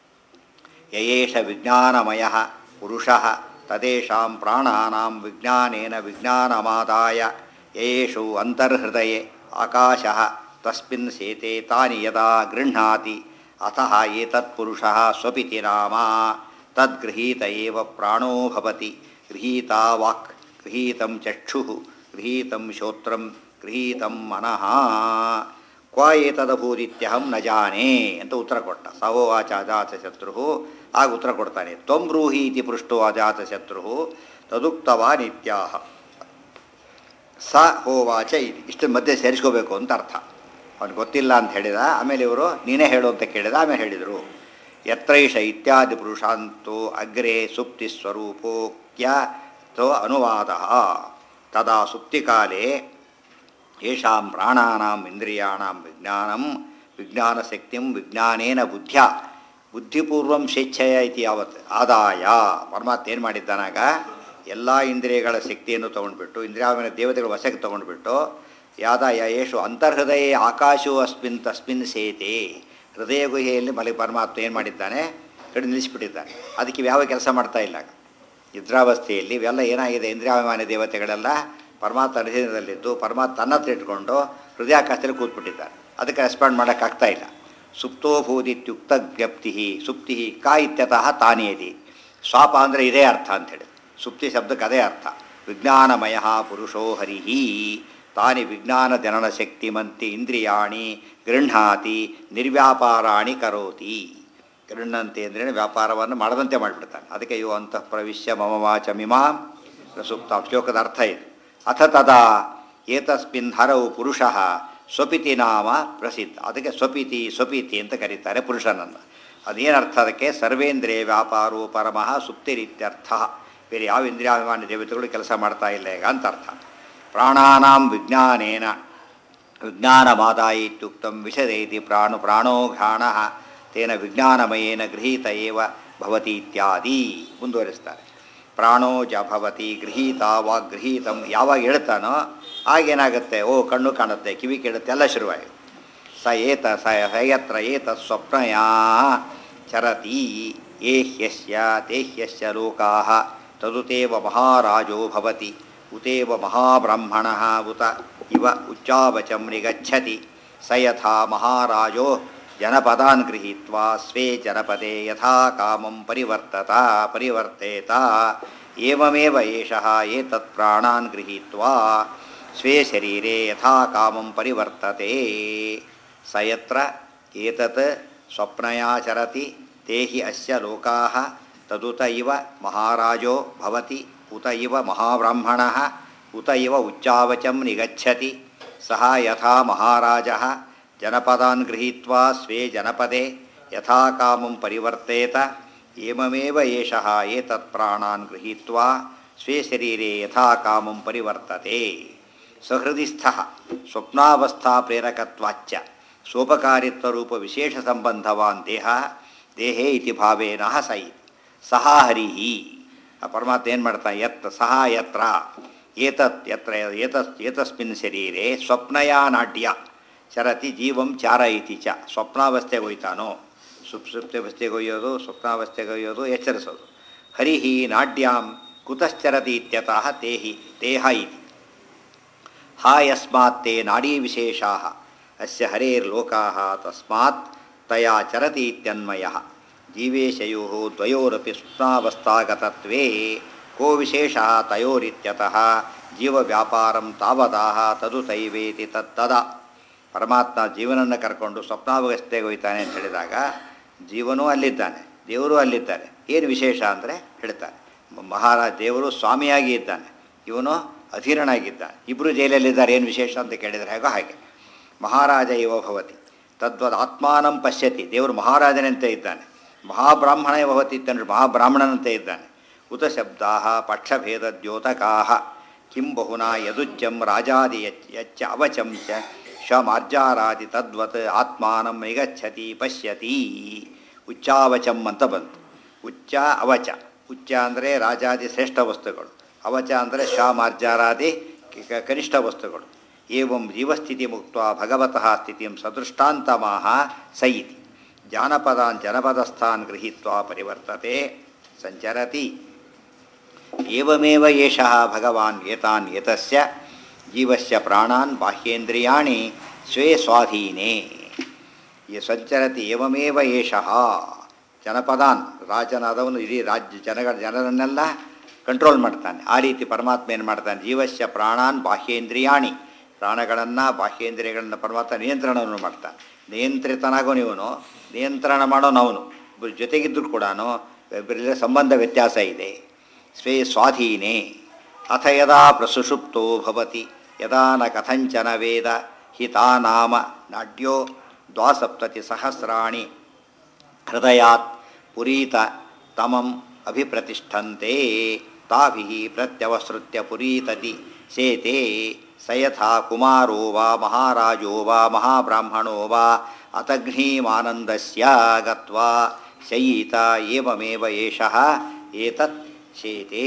ಯಯೇಷ ವಿಜ್ಞಾನಮಯ ಪುರುಷ ತದೇಷಾಂ ಪ್ರಾಣಾನಾಂ ವಿಜ್ಞಾನೇನ ವಿಜ್ಞಾನಮಾದಾಯ ಯಯೇಷು ಅಂತರ್ಹೃದಯೇ ಆಕಾಶ ತಸ್ಮಿನ್ ಸೇತೆ ತಾನಿ ಯದಾ ಗೃಹ್ಣಾತಿ ಅತಃ ಏತತ್ ಪುರುಷ ಸ್ವಪಿತಿ ನಾಮ ತದ್ಗೃಹೀತ ಏವ ಪ್ರಾಣೋ ಭವತಿ ಗೃಹೀತಾ ವಾಕ್ ಗೃಹೀತಂ ಚಕ್ಷುಃ ಗೃಹೀತಂ ಶ್ರೋತ್ರಂ ಗೃಹೀತಂ ಮನಃ ಕ್ವ ಏತದಭೂದಿತ್ಯಹಂ ನ ಜಾನೆ ಅಂತ ಉತ್ತರ ಕೊಟ್ಟ ಸಹೋವಾಚ ಅಜಾತ ಶತ್ರು ಆಗ ಉತ್ತರ ಕೊಡ್ತಾನೆ ತ್ವಂ ಬ್ರೂಹಿ ಇತಿ ಪೃಷ್ಟೋ ಅಜಾತ ಶತ್ರು ತದುಕ್ತವಾನ್ ಇತ್ಯಾಹ ಸ ಹೋವಾಚ ಇದು ಇಷ್ಟು ಮಧ್ಯೆ ಸೇರಿಸ್ಕೋಬೇಕು ಅಂತ ಅರ್ಥ ಅವ್ನಿಗೆ ಗೊತ್ತಿಲ್ಲ ಅಂತ ಹೇಳಿದ ಆಮೇಲೆ ಇವರು ನೀನೇ ಹೇಳು ಅಂತ ಕೇಳಿದ ಆಮೇಲೆ ಹೇಳಿದರು ಯತ್ರೈಷ ಇತ್ಯಾದಿ ಪುರುಷಾಂತೋ ಅಗ್ರೆ ಸುಪ್ತಿ ಸ್ವರೂಪೋಕ್ಯ ತೋ ಅನುವಾದ ತದಾ ಸುಪ್ತಿಕಾಲೇ ಯೇಷಾಂ ಪ್ರಾಣಾನಾಂ ಇಂದ್ರಿಯಾಣಾಂ ವಿಜ್ಞಾನಂ ವಿಜ್ಞಾನಶಕ್ತಿಂ ವಿಜ್ಞಾನೇನ ಬುದ್ಧ್ಯ ಬುದ್ಧಿಪೂರ್ವಂ ಸ್ವೇಚ್ಛೆಯ ಇತಿ ಯಾವತ್ ಆದಾಯ ಪರಮಾತ್ಮ ಏನು ಮಾಡಿದ್ದಾನಾಗ ಎಲ್ಲ ಇಂದ್ರಿಯಗಳ ಶಕ್ತಿಯನ್ನು ತೊಗೊಂಡ್ಬಿಟ್ಟು ಇಂದ್ರಿಯಾವಿನ ದೇವತೆಗಳ ವಶಕ್ಕೆ ತೊಗೊಂಡ್ಬಿಟ್ಟು ಯಾದಾಯ ಯೇಷು ಅಂತರ್ಹೃದಯ ಆಕಾಶೋ ಅಸ್ಮಿನ್ ತಸ್ಮಿನ್ ಸೇತೆ ಹೃದಯ ಗುಹೆಯಲ್ಲಿ ಮಲಿ ಪರಮಾತ್ಮ ಏನು ಮಾಡಿದ್ದಾನೆ ಕಡೆ ನಿಲ್ಲಿಸ್ಬಿಟ್ಟಿದ್ದಾನೆ ಅದಕ್ಕೆ ಯಾವ ಕೆಲಸ ಮಾಡ್ತಾ ಇಲ್ಲ ನಿದ್ರಾವಸ್ಥೆಯಲ್ಲಿ ಇವೆಲ್ಲ ಏನಾಗಿದೆ ಇಂದ್ರಿಯಾಭಿಮಾನಿ ದೇವತೆಗಳೆಲ್ಲ ಪರಮಾತ್ಮ ಹೃದಯದಲ್ಲಿದ್ದು ಪರಮಾತ್ಮ ತನ್ನ ಹತ್ರ ಇಟ್ಕೊಂಡು ಹೃದಯಾಕಾಶದಲ್ಲಿ ಕೂತ್ಬಿಟ್ಟಿದ್ದಾರೆ ಅದಕ್ಕೆ ರೆಸ್ಪಾಂಡ್ ಮಾಡೋಕ್ಕಾಗ್ತಾ ಇಲ್ಲ ಸುಪ್ತೋಭೂದಿತ್ಯುಕ್ತ ಜ್ಞಪ್ತಿ ಸುಪ್ತಿ ಕಾ ಇತ್ಯತಃ ತಾನೇದಿ ಸ್ವಾಪ ಅಂದರೆ ಇದೇ ಅರ್ಥ ಅಂಥೇಳಿ ಸುಪ್ತಿ ಶಬ್ದಕ್ಕೆ ಅದೇ ಅರ್ಥ ವಿಜ್ಞಾನಮಯ ಪುರುಷೋ ಹರಿಹಿ ತಾನಿ ವಿಜ್ಞಾನ ಜನನ ಶಕ್ತಿಮಂತಿ ಇಂದ್ರಿಯಾಣಿ ಗೃಹಾತಿ ನಿರ್ವ್ಯಾಪಾರಾಣಿ ಕರೋತಿ ಗೃಹಂತೆ ಅಂದ್ರೆ ವ್ಯಾಪಾರವನ್ನು ಮಾಡದಂತೆ ಮಾಡಿಬಿಡ್ತಾನೆ ಅದಕ್ಕೆ ಇವು ಅಂತಃ ಪ್ರವಿಶ್ಯ ಮಮ ವಾಚ ಮಿಮಾಂ ಸುಪ್ತ ಶ್ಲೋಕದ ಅರ್ಥ ಇದು ಅಥ ತದಾ ಏತಸ್ಮಿನ್ ಹರವು ಪುರುಷಃ ಸ್ವಪಿತಿ ನಾಮ ಪ್ರಸಿದ್ಧ ಅದಕ್ಕೆ ಸ್ವಪಿತಿ ಸ್ವಪಿತಿ ಅಂತ ಕರೀತಾರೆ ಪುರುಷನನ್ನು ಅದೇನರ್ಥ ಅದಕ್ಕೆ ಸರ್ವೇಂದ್ರಿಯ ವ್ಯಾಪಾರೋ ಪರಮಃ ಸುಪ್ತಿರಿತ್ಯರ್ಥ ಬೇರೆ ಯಾವ ಇಂದ್ರಿಯಾಭಿಮಾನಿ ದೇವತೆಗಳು ಕೆಲಸ ಮಾಡ್ತಾ ಇಲ್ಲ ಈಗ ಅಂತ ಅರ್ಥ ಪ್ರಾಣಾನಾಂ ವಿಜ್ಞಾನೇನ ವಿಜ್ಞಾನಮಾದಾಯ ಇತ್ಯುಕ್ತಂ ವಿಶದೇತಿ ಪ್ರಾಣು ಪ್ರಾಣೋ ಘ್ರಾಣ ತೇನ ವಿಜ್ಞಾನಮಯೇನ ಗೃಹೀತ ಏವ ಭವತಿ ಇತ್ಯಾದಿ ಮುಂದುವರಿಸ್ತಾರೆ ಪ್ರಾಣೋ ಜ ಭವತಿ ಗೃಹೀತ ವಾ ಗೃಹೀತಂ ಯಾವಾಗ ಹೇಳ್ತಾನೋ ಆಗೇನಾಗುತ್ತೆ ಓ ಕಣ್ಣು ಕಾಣುತ್ತೆ ಕಿವಿ ಕೇಳುತ್ತೆ ಎಲ್ಲ ಶುರುವಾಯಿತು ಸ ಏತ ಸ ಸಯತ್ರ ಏತ ಸ್ವಪ್ನಯ ಚರತಿ ಏ ಹ್ಯಸ್ಯ ತೇ ಹ್ಯಸ್ಯ ಲೋಕಾ ತದುತೇವ ಮಹಾರಾಜೋ ಭವತಿ ಉತೇವ ಮಹಾಬ್ರಾಹ್ಮಣ ಉತ ಇವ ಉಚ್ಚಾವಚಂ ನಿಗಚ್ಚತಿ ಸ ಯಥಾ ಮಹಾರಾಜೋ ಜನಪದಾನ್ ಗೃಹೀತ್ವಾ ಸ್ವೇ ಜನಪದೇ ಯಥಾ ಕಾಮಂ ಪರಿವರ್ತತ ಪರಿವರ್ತೇತ ಏವಮೇವ ಏಷಃ ಏತತ್ ಪ್ರಾಣಾನ್ ಗೃಹೀತ್ವಾ ಸ್ವೇ ಶರೀರೆ ಯಥಾ ಕಾಮಂ ಪರಿವರ್ತತೆ ಸ ಯತ್ರ ಏತತ್ ಸ್ವಪ್ನಯಾಚರತಿ ತೇಹಿ ಅಸ್ಯ ಲೋಕಾಃ ತದುತ ಇವ ಮಹಾರಾಜೋ ಭವತಿ ಉತ ಇವ ಮಹಾಬ್ರಾಹ್ಮಣಃ ಉತ ಇವ ಉಚ್ಚಾವಚಂ ನಿಗಚ್ಚತಿ ಸಹ ಯಥಾ ಮಹಾರಾಜಃ ಜನಪದಾನ್ ಗೃಹೀತ್ವಾ ಸ್ವೇ ಜನಪದೇ ಯಥಾ ಕಾಮಂ ಪರಿವರ್ತೇತ ಏಮಮೇವ ಏಷಃ ಏತತ್ ಪ್ರಾಣಾನ್ ಗೃಹೀತ್ವಾ ಸ್ವೇ ಶರೀರೆ ಯಥಾ ಕಾಮಂ ಪರಿವರ್ತತೆ ಸಹೃದಿಸ್ಥ ಸ್ವಪ್ನಾವಸ್ಥಾ ಪ್ರೇರಕತ್ವಾಚ್ಚ ಸ್ವೋಪಕಾರಿತ್ವರೂಪ ವಿಶೇಷ ಸಂಬಂಧವಾನ್ ದೇಹ ದೇಹೇ ಇತಿ ಭಾವೇನ ಸ ಇತಿ ಸಹ ಹರಿಹಿ ಆ ಪರಮಾತ್ಮ ಏನು ಮಾಡ್ತಾನೆ ಯತ್ ಸಹ ಯತ್ರ ಏತತ್ ಯತ್ರ ಏತಸ್ ಏತಸ್ಮಿನ್ ಶರೀರೆ ಸ್ವಪ್ನಯ ನಾಟ್ಯ ಚರತಿ ಜೀವಂ ಚಾರ ಇತಿ ಚ ಸ್ವಪ್ನಾವಸ್ಥೆಗೆ ಹೋಯ್ತಾನೋ ಸುಪ್ಸುಪ್ತಾವಸ್ಥೆಗೆ ಒಯ್ಯೋದು ಸ್ವಪ್ನಾವಸ್ಥೆಗೆ ಒಯ್ಯೋದು ಎಚ್ಚರಿಸೋದು ಹರಿಹಿ ನಾಡ್ಯಾಂ ಕುತಶ್ಚರತಿ ಇತ್ಯತಃ ತೇಹಿ ದೇಹ ಇತಿ ಹಾ ಯಸ್ಮಾತ್ ತೇ ನಾಡೀ ವಿಶೇಷಾ ಅಸ್ಯ ಹರೇರ್ಲೋಕಾಃ ತಸ್ಮಾತ್ ತಯಾ ಚರತಿ ಇತ್ಯನ್ಮಯಃ ಜೀವೇಶಯೋ ದ್ವಯೋರಪಿ ಸ್ವಪ್ನಾವಸ್ಥಾಗತತ್ವೇ ಕೋ ವಿಶೇಷಃ ತಯೋರಿತ್ಯತಃ ಜೀವವ್ಯಾಪಾರಂ ತಾವದಾಹ ತದು ತೈವೇತಿ ತತ್ತದ ಪರಮಾತ್ಮ ಜೀವನನ್ನು ಕರ್ಕೊಂಡು ಸ್ವಪ್ನಾವಸ್ಥೆಗೆ ಹೋಯ್ತಾನೆ ಅಂತ ಹೇಳಿದಾಗ ಜೀವನೂ ಅಲ್ಲಿದ್ದಾನೆ ದೇವರು ಅಲ್ಲಿದ್ದಾರೆ ಏನು ವಿಶೇಷ ಅಂದರೆ ಹೇಳ್ತಾರೆ ಮಹಾರಾಜ ದೇವರು ಸ್ವಾಮಿಯಾಗಿ ಇದ್ದಾನೆ ಇವನು ಅಧೀರನಾಗಿದ್ದಾನೆ ಇಬ್ಬರು ಜೈಲಲ್ಲಿದ್ದಾರೆ ಏನು ವಿಶೇಷ ಅಂತ ಕೇಳಿದರೆ ಹೇಗೋ ಹಾಗೆ ಮಹಾರಾಜ ಇವ ಭವತಿ ತದ್ವದ್ ಆತ್ಮಾನಂ ಪಶ್ಯತಿ ದೇವರು ಮಹಾರಾಜನಂತೆ ಇದ್ದಾನೆ ಮಹಾಬ್ರಾಹ್ಮಣ ಭವತಿ ಇತ್ತಂದ್ರೆ ಮಹಾಬ್ರಾಹ್ಮಣನಂತೆ ಇದ್ದಾನೆ ಉತ ಶಬ್ದಾ ಪಕ್ಷಭೇದ ದ್ಯೋತಕಾ ಕಿಂ ಬಹುನಾ ಯದುಚ್ಚಂ ರಾಜಾದಿ ಯಚ್ ಯಚ್ಚ ಅವಚಂ ಚ ಶಮಾರ್ಜಾರಾದಿ ತದ್ವತ್ ಆತ್ಮಾನಂ ನಿಗಚ್ಚತಿ ಪಶ್ಯತಿ ಉಚ್ಚಾವಚಂ ಅಂತ ಬಂತು ಉಚ್ಚ ಅವಚ ಉಚ್ಚ ಅಂದರೆ ರಾಜಾದಿ ಶ್ರೇಷ್ಠ ವಸ್ತುಗಳು ಅವಚ ಅಂದರೆ ಶಾಮಾರ್ಜಾರಾದಿ ಕ- ಕನಿಷ್ಠ ವಸ್ತುಗಳು ಏವಂ ಜೀವಸ್ಥಿತಿ ಮುಕ್ತ ಭಗವತಃ ಸ್ಥಿತಿಂ ಸದೃಷ್ಟಾಂತಮಾಹ ಸ ಇತಿ ಜಾನಪದಾನ್ ಜನಪದಸ್ಥಾನ್ ಗೃಹೀತ್ವಾ ಪರಿವರ್ತತೆ ಸಂಚರತಿ ಏವಮೇವ ಏಷಃ ಭಗವಾನ್ ಏತಾನ್ ಏತಸ್ಯ ಜೀವಸ್ಯ ಪ್ರಾಣಾನ್ ಬಾಹ್ಯೇಂದ್ರಿಯಾಣಿ ಸ್ವೇ ಸ್ವಾಧೀನೆ ಈ ಸಂಚರತಿ ಏವಮೇವ ಏಷಃ ಜನಪದಾನ್ ರಾಜನಾದವನು ಇಡೀ ರಾಜ್ಯ ಜನಗಳ ಜನರನ್ನೆಲ್ಲ ಕಂಟ್ರೋಲ್ ಮಾಡ್ತಾನೆ ಆ ರೀತಿ ಪರಮಾತ್ಮ ಏನು ಮಾಡ್ತಾನೆ ಜೀವಸ್ಯ ಪ್ರಾಣಾನ್ ಬಾಹ್ಯೇಂದ್ರಿಯಾಣಿ ಪ್ರಾಣಗಳನ್ನು ಬಾಹ್ಯೇಂದ್ರಿಯಗಳನ್ನು ಪರಮಾತ್ಮ ನಿಯಂತ್ರಣವನ್ನು ಮಾಡ್ತಾನೆ ನಿಯಂತ್ರಿತನಾಗೋನು ಇವನು ನಿಯಂತ್ರಣ ಮಾಡೋನು ಅವನು ಇಬ್ಬರ ಜೊತೆಗಿದ್ದರೂ ಕೂಡ ಇಬ್ಬರಲ್ಲಿ ಸಂಬಂಧ ವ್ಯತ್ಯಾಸ ಇದೆ ಸ್ವೇ ಸ್ವಾಧೀನೆ ಅಥ ಯದಾ ಪ್ರಸುಷುಪ್ತೋ ಭವತಿ ಯದಾ ನ ಕಥಂಚನ ವೇದ ಹಿತಾ ನಾಮ ನಾಡ್ಯೋ ದ್ವಾಸಪ್ತತಿ ಸಹಸ್ರಾಣಿ ಹೃದಯಾತ್ ಪುರೀತ ತಮಂ ಅಭಿಪ್ರತಿಷ್ಠಂತೆ ತಾಭಿ ಪ್ರತ್ಯವಸೃತ್ಯ ಪುರೀತತಿ ಸೇತೆ ಸ ಯಥಾ ಕುಮಾರೋ ವಾ ಮಹಾರಾಜೋ ವಾ ಮಹಾಬ್ರಾಹ್ಮಣೋ ವಾ ಅತಘ್ನೀಮಾನಂದಸ್ಯ ಗತ್ವಾ ಶಯೀತ ಏವಮೇವ ಏಷಃ ಏತತ್ ಶೇತೆ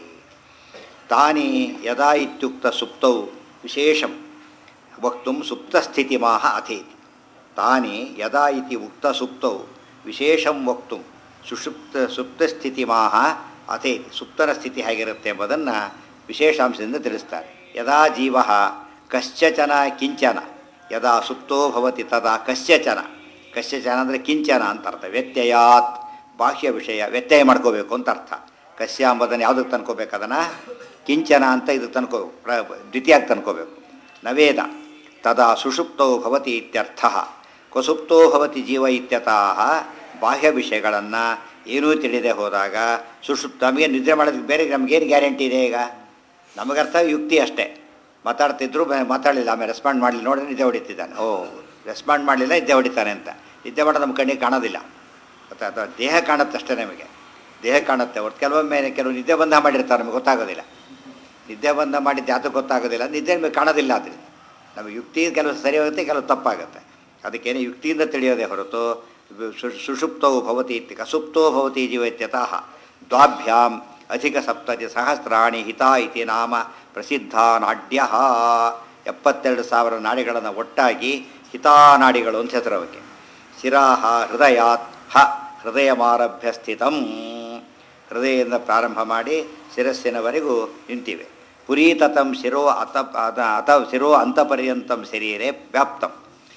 ತಾನಿ ಯದಾ ಇತ್ಯುಕ್ತ ಸುಪ್ತೌ ವಿಶೇಷಂ ವಕ್ತುಂ ಸುಪ್ತಸ್ಥಿತಿಮಾಹ ಅಥೇತಿ ತಾನಿ ಯದಾ ಇತಿ ಉಕ್ತ ಸುಪ್ತೌ ವಿಶೇಷಂ ವಕ್ತುಂ ಸುಷುಪ್ತ ಸುಪ್ತಸ್ಥಿತಿಮಾಹ ಅಥೇತಿ ಸುಪ್ತನ ಸ್ಥಿತಿ ಹೇಗಿರುತ್ತೆ ಎಂಬುದನ್ನು ವಿಶೇಷಾಂಶದಿಂದ ತಿಳಿಸ್ತಾರೆ ಯದಾ ಜೀವ ಕಶ್ಚನ ಕಿಂಚನ ಯದಾ ಸುಪ್ತೋ ಭವತಿ ತದಾ ಕಶ್ಚನ ಕಶ್ಚನ ಅಂದರೆ ಕಿಂಚನ ಅಂತ ಅರ್ಥ ವ್ಯತ್ಯಯಾತ್ ಬಾಹ್ಯ ವಿಷಯ ವ್ಯತ್ಯಯ ಮಾಡ್ಕೋಬೇಕು ಅಂತ ಅರ್ಥ ಕಶ್ಯ ಎಂಬುದನ್ನು ಯಾವುದಕ್ಕೆ ತನ್ಕೋಬೇಕು ಅದನ್ನು ಕಿಂಚನ ಅಂತ ಇದಕ್ಕೆ ತನ್ಕೋ ಪ್ರ ದ್ವಿತೀಯಕ್ಕೆ ತನ್ಕೋಬೇಕು ನವೇದ ತದಾ ಸುಷುಪ್ತೋ ಭವತಿ ಇತ್ಯರ್ಥ ಕುಸುಪ್ತೋ ಭವತಿ ಜೀವ ಇತ್ಯತಃ ಬಾಹ್ಯ ವಿಷಯಗಳನ್ನು ಏನೂ ತಿಳಿದೇ ಹೋದಾಗ ಸುಷುಪ್ತ ನಮಗೆ ನಿದ್ರೆ ಮಾಡೋದಕ್ಕೆ ಬೇರೆ ನಮಗೇನು ಗ್ಯಾರಂಟಿ ಇದೆ ಈಗ ನಮಗರ್ಥ ಯುಕ್ತಿ ಅಷ್ಟೇ ಮಾತಾಡ್ತಿದ್ರು ಬ- ಮಾತಾಡಲಿಲ್ಲ ಆಮೇಲೆ ರೆಸ್ಪಾಂಡ್ ಮಾಡಲಿಲ್ಲ ನೋಡಿದ್ರೆ ನಿದ್ದೆ ಹೊಡಿತಿದ್ದಾನೆ ಓ ರೆಸ್ಪಾಂಡ್ ಮಾಡಲಿಲ್ಲ ನಿದ್ದೆ ಹೊಡಿತಾನೆ ಅಂತ ನಿದ್ದೆ ಮಾಡೋದು ನಮ್ಮ ಕಣ್ಣಿಗೆ ಕಾಣೋದಿಲ್ಲ ಮತ್ತು ಅಥವಾ ದೇಹ ಕಾಣುತ್ತೆ ಅಷ್ಟೇ ನಮಗೆ ದೇಹ ಕಾಣುತ್ತೆ ಹೊರತು ಕೆಲವೊಮ್ಮೆ ಕೆಲವು ನಿದ್ದೆ ಬಂಧ ಮಾಡಿರ್ತಾರೆ ನಮಗೆ ಗೊತ್ತಾಗೋದಿಲ್ಲ ನಿದ್ದೆ ಬಂಧ ಮಾಡಿದ್ದು ಯಾತಕ್ಕೆ ಗೊತ್ತಾಗೋದಿಲ್ಲ ನಿದ್ದೆ ನಮಗೆ ಕಾಣೋದಿಲ್ಲ ಅದರಿಂದ ನಮಗೆ ಯುಕ್ತಿ ಕೆಲವು ಸರಿ ಹೋಗುತ್ತೆ ಕೆಲವು ತಪ್ಪಾಗುತ್ತೆ ಅದಕ್ಕೇನೆ ಯುಕ್ತಿಯಿಂದ ತಿಳಿಯೋದೇ ಹೊರತು ಸು- ಸುಷುಪ್ತೋ ಭವತಿ ಇತ್ಯ ಕಸುಪ್ತೋ ಭವತಿ ಜೀವ ಇತ್ಯತಃ ದ್ವಾಭ್ಯಾಂ ಅಧಿಕ ಸಪ್ತತಿ ಸಹಸ್ರಾಣಿ ಹಿತ ಇತಿ ನಾಮ ಪ್ರಸಿದ್ಧ ನಾಡ್ಯ ಎಪ್ಪತ್ತೆರಡು ಸಾವಿರ ನಾಡಿಗಳನ್ನು ಒಟ್ಟಾಗಿ ಹಿತಾನಾಡಿಗಳು ಅಂತ ಹೆಸರು ಅವಕ್ಕೆ ಶಿರಾಹ ಹೃದಯಾತ್ ಹ ಹೃದಯಮಾರಭ್ಯ ಸ್ಥಿತಂ ಹೃದಯದಿಂದ ಪ್ರಾರಂಭ ಮಾಡಿ ಶಿರಸ್ಸಿನವರೆಗೂ ನಿಂತಿವೆ ಪುರೀತತಂ ಶಿರೋ ಅತ ಅತ ಅತ ಶಿರೋ ಅಂತಪರ್ಯಂತಂ ಶರೀರೆ ವ್ಯಾಪ್ತಂ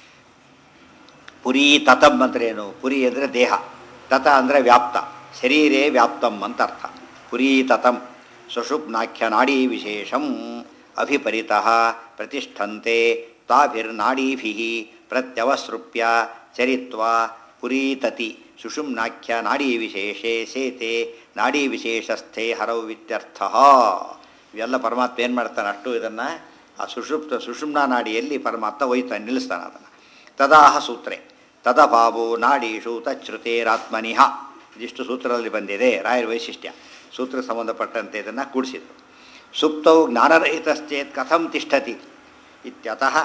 ಪುರಿ ತತಂ ಅಂದ್ರೆ ಏನು ಪುರಿ ಅಂದರೆ ದೇಹ ತತ ಅಂದರೆ ವ್ಯಾಪ್ತ ಶರೀರೇ ವ್ಯಾಪ್ತಂ ಅಂತ ಅರ್ಥ ಪುರಿ ತತಂ ಸುಷುಪ್ನಾಖ್ಯ ನಾಡೀ ವಿಶೇಷಂ ಅಭಿಪರಿತಃ ಪ್ರತಿಷ್ಠಂತೆ ತಾಭಿರ್ನಾಡೀಭಿ ಪ್ರತ್ಯವಸೃಪ್ಯ ಚರಿತ್ವಾ ಪುರೀತತಿ ಸುಷುಮ್ನಾಖ್ಯ ನಾಡೀ ವಿಶೇಷೇ ಸೇತೆ ನಾಡೀ ವಿಶೇಷಸ್ಥೆ ಹರವು ಇತ್ಯರ್ಥ ಇವೆಲ್ಲ ಪರಮಾತ್ಮ ಏನು ಮಾಡ್ತಾನೆ ಅಷ್ಟು ಇದನ್ನು ಆ ಸುಷುಪ್ತ ಸುಷುಮ್ನಾ ನಾಡಿಯಲ್ಲಿ ಪರಮಾತ್ಮ ಒಯ್ತಾನೆ ನಿಲ್ಲಿಸ್ತಾನೆ ಅದನ್ನು ತದಾಹ ಸೂತ್ರೆ ತದಭಾವೋ ನಾಡೀಷು ತಚ್ಛ್ರುತೇರಾತ್ಮನಿಹ ಇದಿಷ್ಟು ಸೂತ್ರದಲ್ಲಿ ಬಂದಿದೆ ರಾಯರ ವೈಶಿಷ್ಟ್ಯ ಸೂತ್ರಕ್ಕೆ ಸಂಬಂಧಪಟ್ಟಂತೆ ಇದನ್ನು ಕೂಡಿಸಿದ್ರು ಸುಪ್ತೌ ಜ್ಞಾನರಹಿತಶ್ಚೇತ್ ಕಥಂ ತಿಷ್ಠತಿ ಇತ್ಯತಃ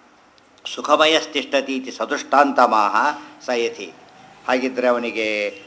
ಸುಖಮಯಸ್ತಿಷ್ಠತಿ ಇತಿ ಸದುಷ್ಟಾಂತಮಾಹ ಸಯತಿ ಹಾಗಿದ್ದರೆ ಅವನಿಗೆ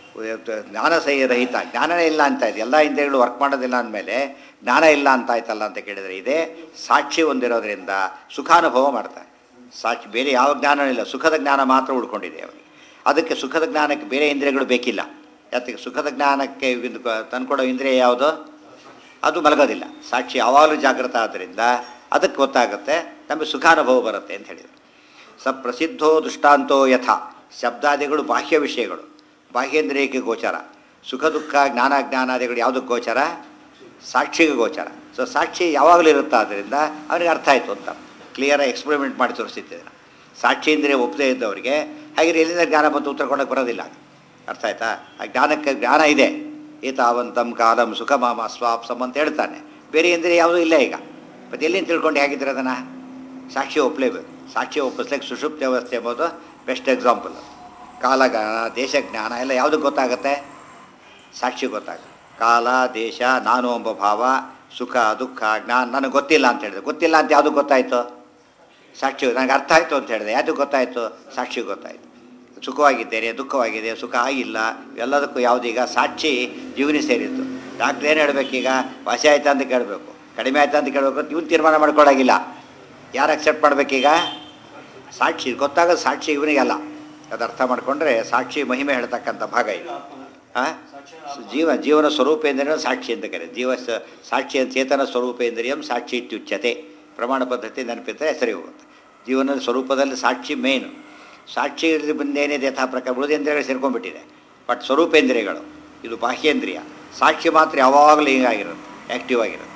ಜ್ಞಾನಸಹರಹಿತ ಜ್ಞಾನನೇ ಇಲ್ಲ ಅಂತ ಇದೆ ಎಲ್ಲ ಇಂದ್ರಿಯಗಳು ವರ್ಕ್ ಮಾಡೋದಿಲ್ಲ ಅಂದಮೇಲೆ ಜ್ಞಾನ ಇಲ್ಲ ಅಂತ ಆಯ್ತಲ್ಲ ಅಂತ ಕೇಳಿದರೆ ಇದೇ ಸಾಕ್ಷಿ ಹೊಂದಿರೋದ್ರಿಂದ ಸುಖಾನುಭವ ಮಾಡ್ತಾನೆ ಸಾಕ್ಷಿ ಬೇರೆ ಯಾವ ಜ್ಞಾನವೂ ಇಲ್ಲ ಸುಖದ ಜ್ಞಾನ ಮಾತ್ರ ಉಳ್ಕೊಂಡಿದೆ ಅವನಿಗೆ ಅದಕ್ಕೆ ಸುಖದ ಜ್ಞಾನಕ್ಕೆ ಬೇರೆ ಇಂದ್ರಿಯಗಳು ಬೇಕಿಲ್ಲ ಯಾತಕ್ಕೆ ಸುಖದ ಜ್ಞಾನಕ್ಕೆ ಇದು ಕ- ತಂದ್ಕೊಡೋ ಇಂದ್ರಿಯ ಯಾವುದು ಅದು ಮಲಗೋದಿಲ್ಲ ಸಾಕ್ಷಿ ಯಾವಾಗಲೂ ಜಾಗೃತ ಆದ್ದರಿಂದ ಅದಕ್ಕೆ ಗೊತ್ತಾಗುತ್ತೆ ನಮಗೆ ಸುಖಾನುಭವ ಬರುತ್ತೆ ಅಂತ ಹೇಳಿದರು ಸ ಪ್ರಸಿದ್ಧೋ ದೃಷ್ಟಾಂತೋ ಯಥ ಶಬ್ದಾದಿಗಳು ಬಾಹ್ಯ ವಿಷಯಗಳು ಬಾಹ್ಯೇಂದ್ರಿಯಕ್ಕೆ ಗೋಚರ ಸುಖ ದುಃಖ ಜ್ಞಾನ ಜ್ಞಾನಾದಿಗಳು ಯಾವುದಕ್ಕೆ ಗೋಚರ ಸಾಕ್ಷಿಗೆ ಗೋಚರ ಸೊ ಸಾಕ್ಷಿ ಯಾವಾಗಲೂ ಇರುತ್ತೆ ಆದ್ದರಿಂದ ಅವನಿಗೆ ಅರ್ಥ ಆಯಿತು ಅಂತ ಕ್ಲಿಯರಾಗಿ ಎಕ್ಸ್ಪೆರಿಮೆಂಟ್ ಮಾಡಿ ತೋರಿಸಿದ್ದೇನೆ ಸಾಕ್ಷಿ ಇಂದ್ರಿಯ ಒಪ್ಪದೇ ಇದ್ದವರಿಗೆ ಹಾಗೆ ಎಲ್ಲಿಂದ ಜ್ಞಾನ ಬಂತು ಉತ್ತರ ಕೊಡೋಕ್ಕೆ ಬರೋದಿಲ್ಲ ಅರ್ಥ ಆಯ್ತಾ ಆ ಜ್ಞಾನಕ್ಕೆ ಜ್ಞಾನ ಇದೆ ಏತಾವಂತಂ ಕಾಲಂ ಸುಖಮಾಮ ಸ್ವಾಪ್ಸಮ್ ಅಂತ ಹೇಳ್ತಾನೆ ಬೇರೆ ಇಂದ್ರಿಯ ಯಾವುದೂ ಇಲ್ಲ ಈಗ ಮತ್ತು ಎಲ್ಲಿಂದ ತಿಳ್ಕೊಂಡು ಹೇಗಿದ್ರೆ ಅದನ್ನು ಸಾಕ್ಷಿ ಒಪ್ಪಲೇಬೇಕು ಸಾಕ್ಷಿ ಒಪ್ಪಿಸ್ಲಿಕ್ಕೆ ಸುಷುಪ್ತ ವ್ಯವಸ್ಥೆ ಎಂಬುದು ಬೆಸ್ಟ್ ಎಕ್ಸಾಂಪಲ್ ಕಾಲಜ್ಞಾನ ದೇಶಜ್ಞಾನ ಎಲ್ಲ ಯಾವುದಕ್ಕೆ ಗೊತ್ತಾಗುತ್ತೆ ಸಾಕ್ಷಿ ಗೊತ್ತಾಗುತ್ತೆ ಕಾಲ ದೇಶ ನಾನು ಎಂಬ ಭಾವ ಸುಖ ದುಃಖ ಜ್ಞಾನ ನನಗೆ ಗೊತ್ತಿಲ್ಲ ಅಂತ ಹೇಳಿದೆ ಗೊತ್ತಿಲ್ಲ ಅಂತ ಯಾವುದಕ್ಕೆ ಗೊತ್ತಾಯಿತು ಸಾಕ್ಷಿ ನನಗೆ ಅರ್ಥ ಆಯಿತು ಅಂತ ಹೇಳಿದೆ ಯಾವುದಕ್ಕೆ ಗೊತ್ತಾಯಿತು ಸಾಕ್ಷಿ ಗೊತ್ತಾಯಿತು ಸುಖವಾಗಿದ್ದೇನೆ ದುಃಖವಾಗಿದೆ ಸುಖ ಆಗಿಲ್ಲ ಎಲ್ಲದಕ್ಕೂ ಯಾವುದೀಗ ಸಾಕ್ಷಿ ಜೀವನಿ ಸೇರಿತ್ತು ಡಾಕ್ಟ್ರ್ ಏನು ಹೇಳಬೇಕೀಗ ವಾಸಿ ಆಯ್ತಾ ಅಂತ ಕೇಳಬೇಕು ಕಡಿಮೆ ಆಯ್ತಾ ಅಂತ ಕೇಳಬೇಕು ಇವನು ತೀರ್ಮಾನ ಮಾಡ್ಕೊಳಾಗಿಲ್ಲ ಯಾರು ಅಕ್ಸೆಪ್ಟ್ ಮಾಡಬೇಕೀಗ ಸಾಕ್ಷಿ ಗೊತ್ತಾಗೋದು ಸಾಕ್ಷಿ ಇವನಿಗೆ ಅಲ್ಲ ಅದು ಅರ್ಥ ಮಾಡಿಕೊಂಡ್ರೆ ಸಾಕ್ಷಿ ಮಹಿಮೆ ಹೇಳ್ತಕ್ಕಂಥ ಭಾಗ ಇದು ಹಾಂ ಜೀವ ಜೀವನ ಸ್ವರೂಪೇಂದ್ರಿಯಂ ಸಾಕ್ಷಿ ಅಂತ ಕರೆ ಜೀವ ಸ- ಸಾಕ್ಷಿ ಅಂತ ಚೇತನ ಸ್ವರೂಪೇಂದ್ರಿಯಂ ಸಾಕ್ಷಿ ಇತ್ಯುಚ್ಯತೆ ಪ್ರಮಾಣ ಪದ್ಧತಿ ನೆನಪಿದ್ರೆ ಸರಿ ಹೋಗುತ್ತೆ ಜೀವನದ ಸ್ವರೂಪದಲ್ಲಿ ಸಾಕ್ಷಿ ಮೇನು ಸಾಕ್ಷಿ ಬಂದೇನಿದೆ ಯಥಾ ಪ್ರಕಾರ ಉಳಿದೇಂದ್ರಿಯಗಳು ಸೇರ್ಕೊಂಡ್ಬಿಟ್ಟಿದೆ ಬಟ್ ಸ್ವರೂಪೇಂದ್ರಿಯಗಳು ಇದು ಬಾಹ್ಯೇಂದ್ರಿಯ ಸಾಕ್ಷಿ ಮಾತ್ರ ಯಾವಾಗಲೂ ಹಿಂಗಾಗಿರುತ್ತೆ ಆ್ಯಕ್ಟಿವ್ ಆಗಿರುತ್ತೆ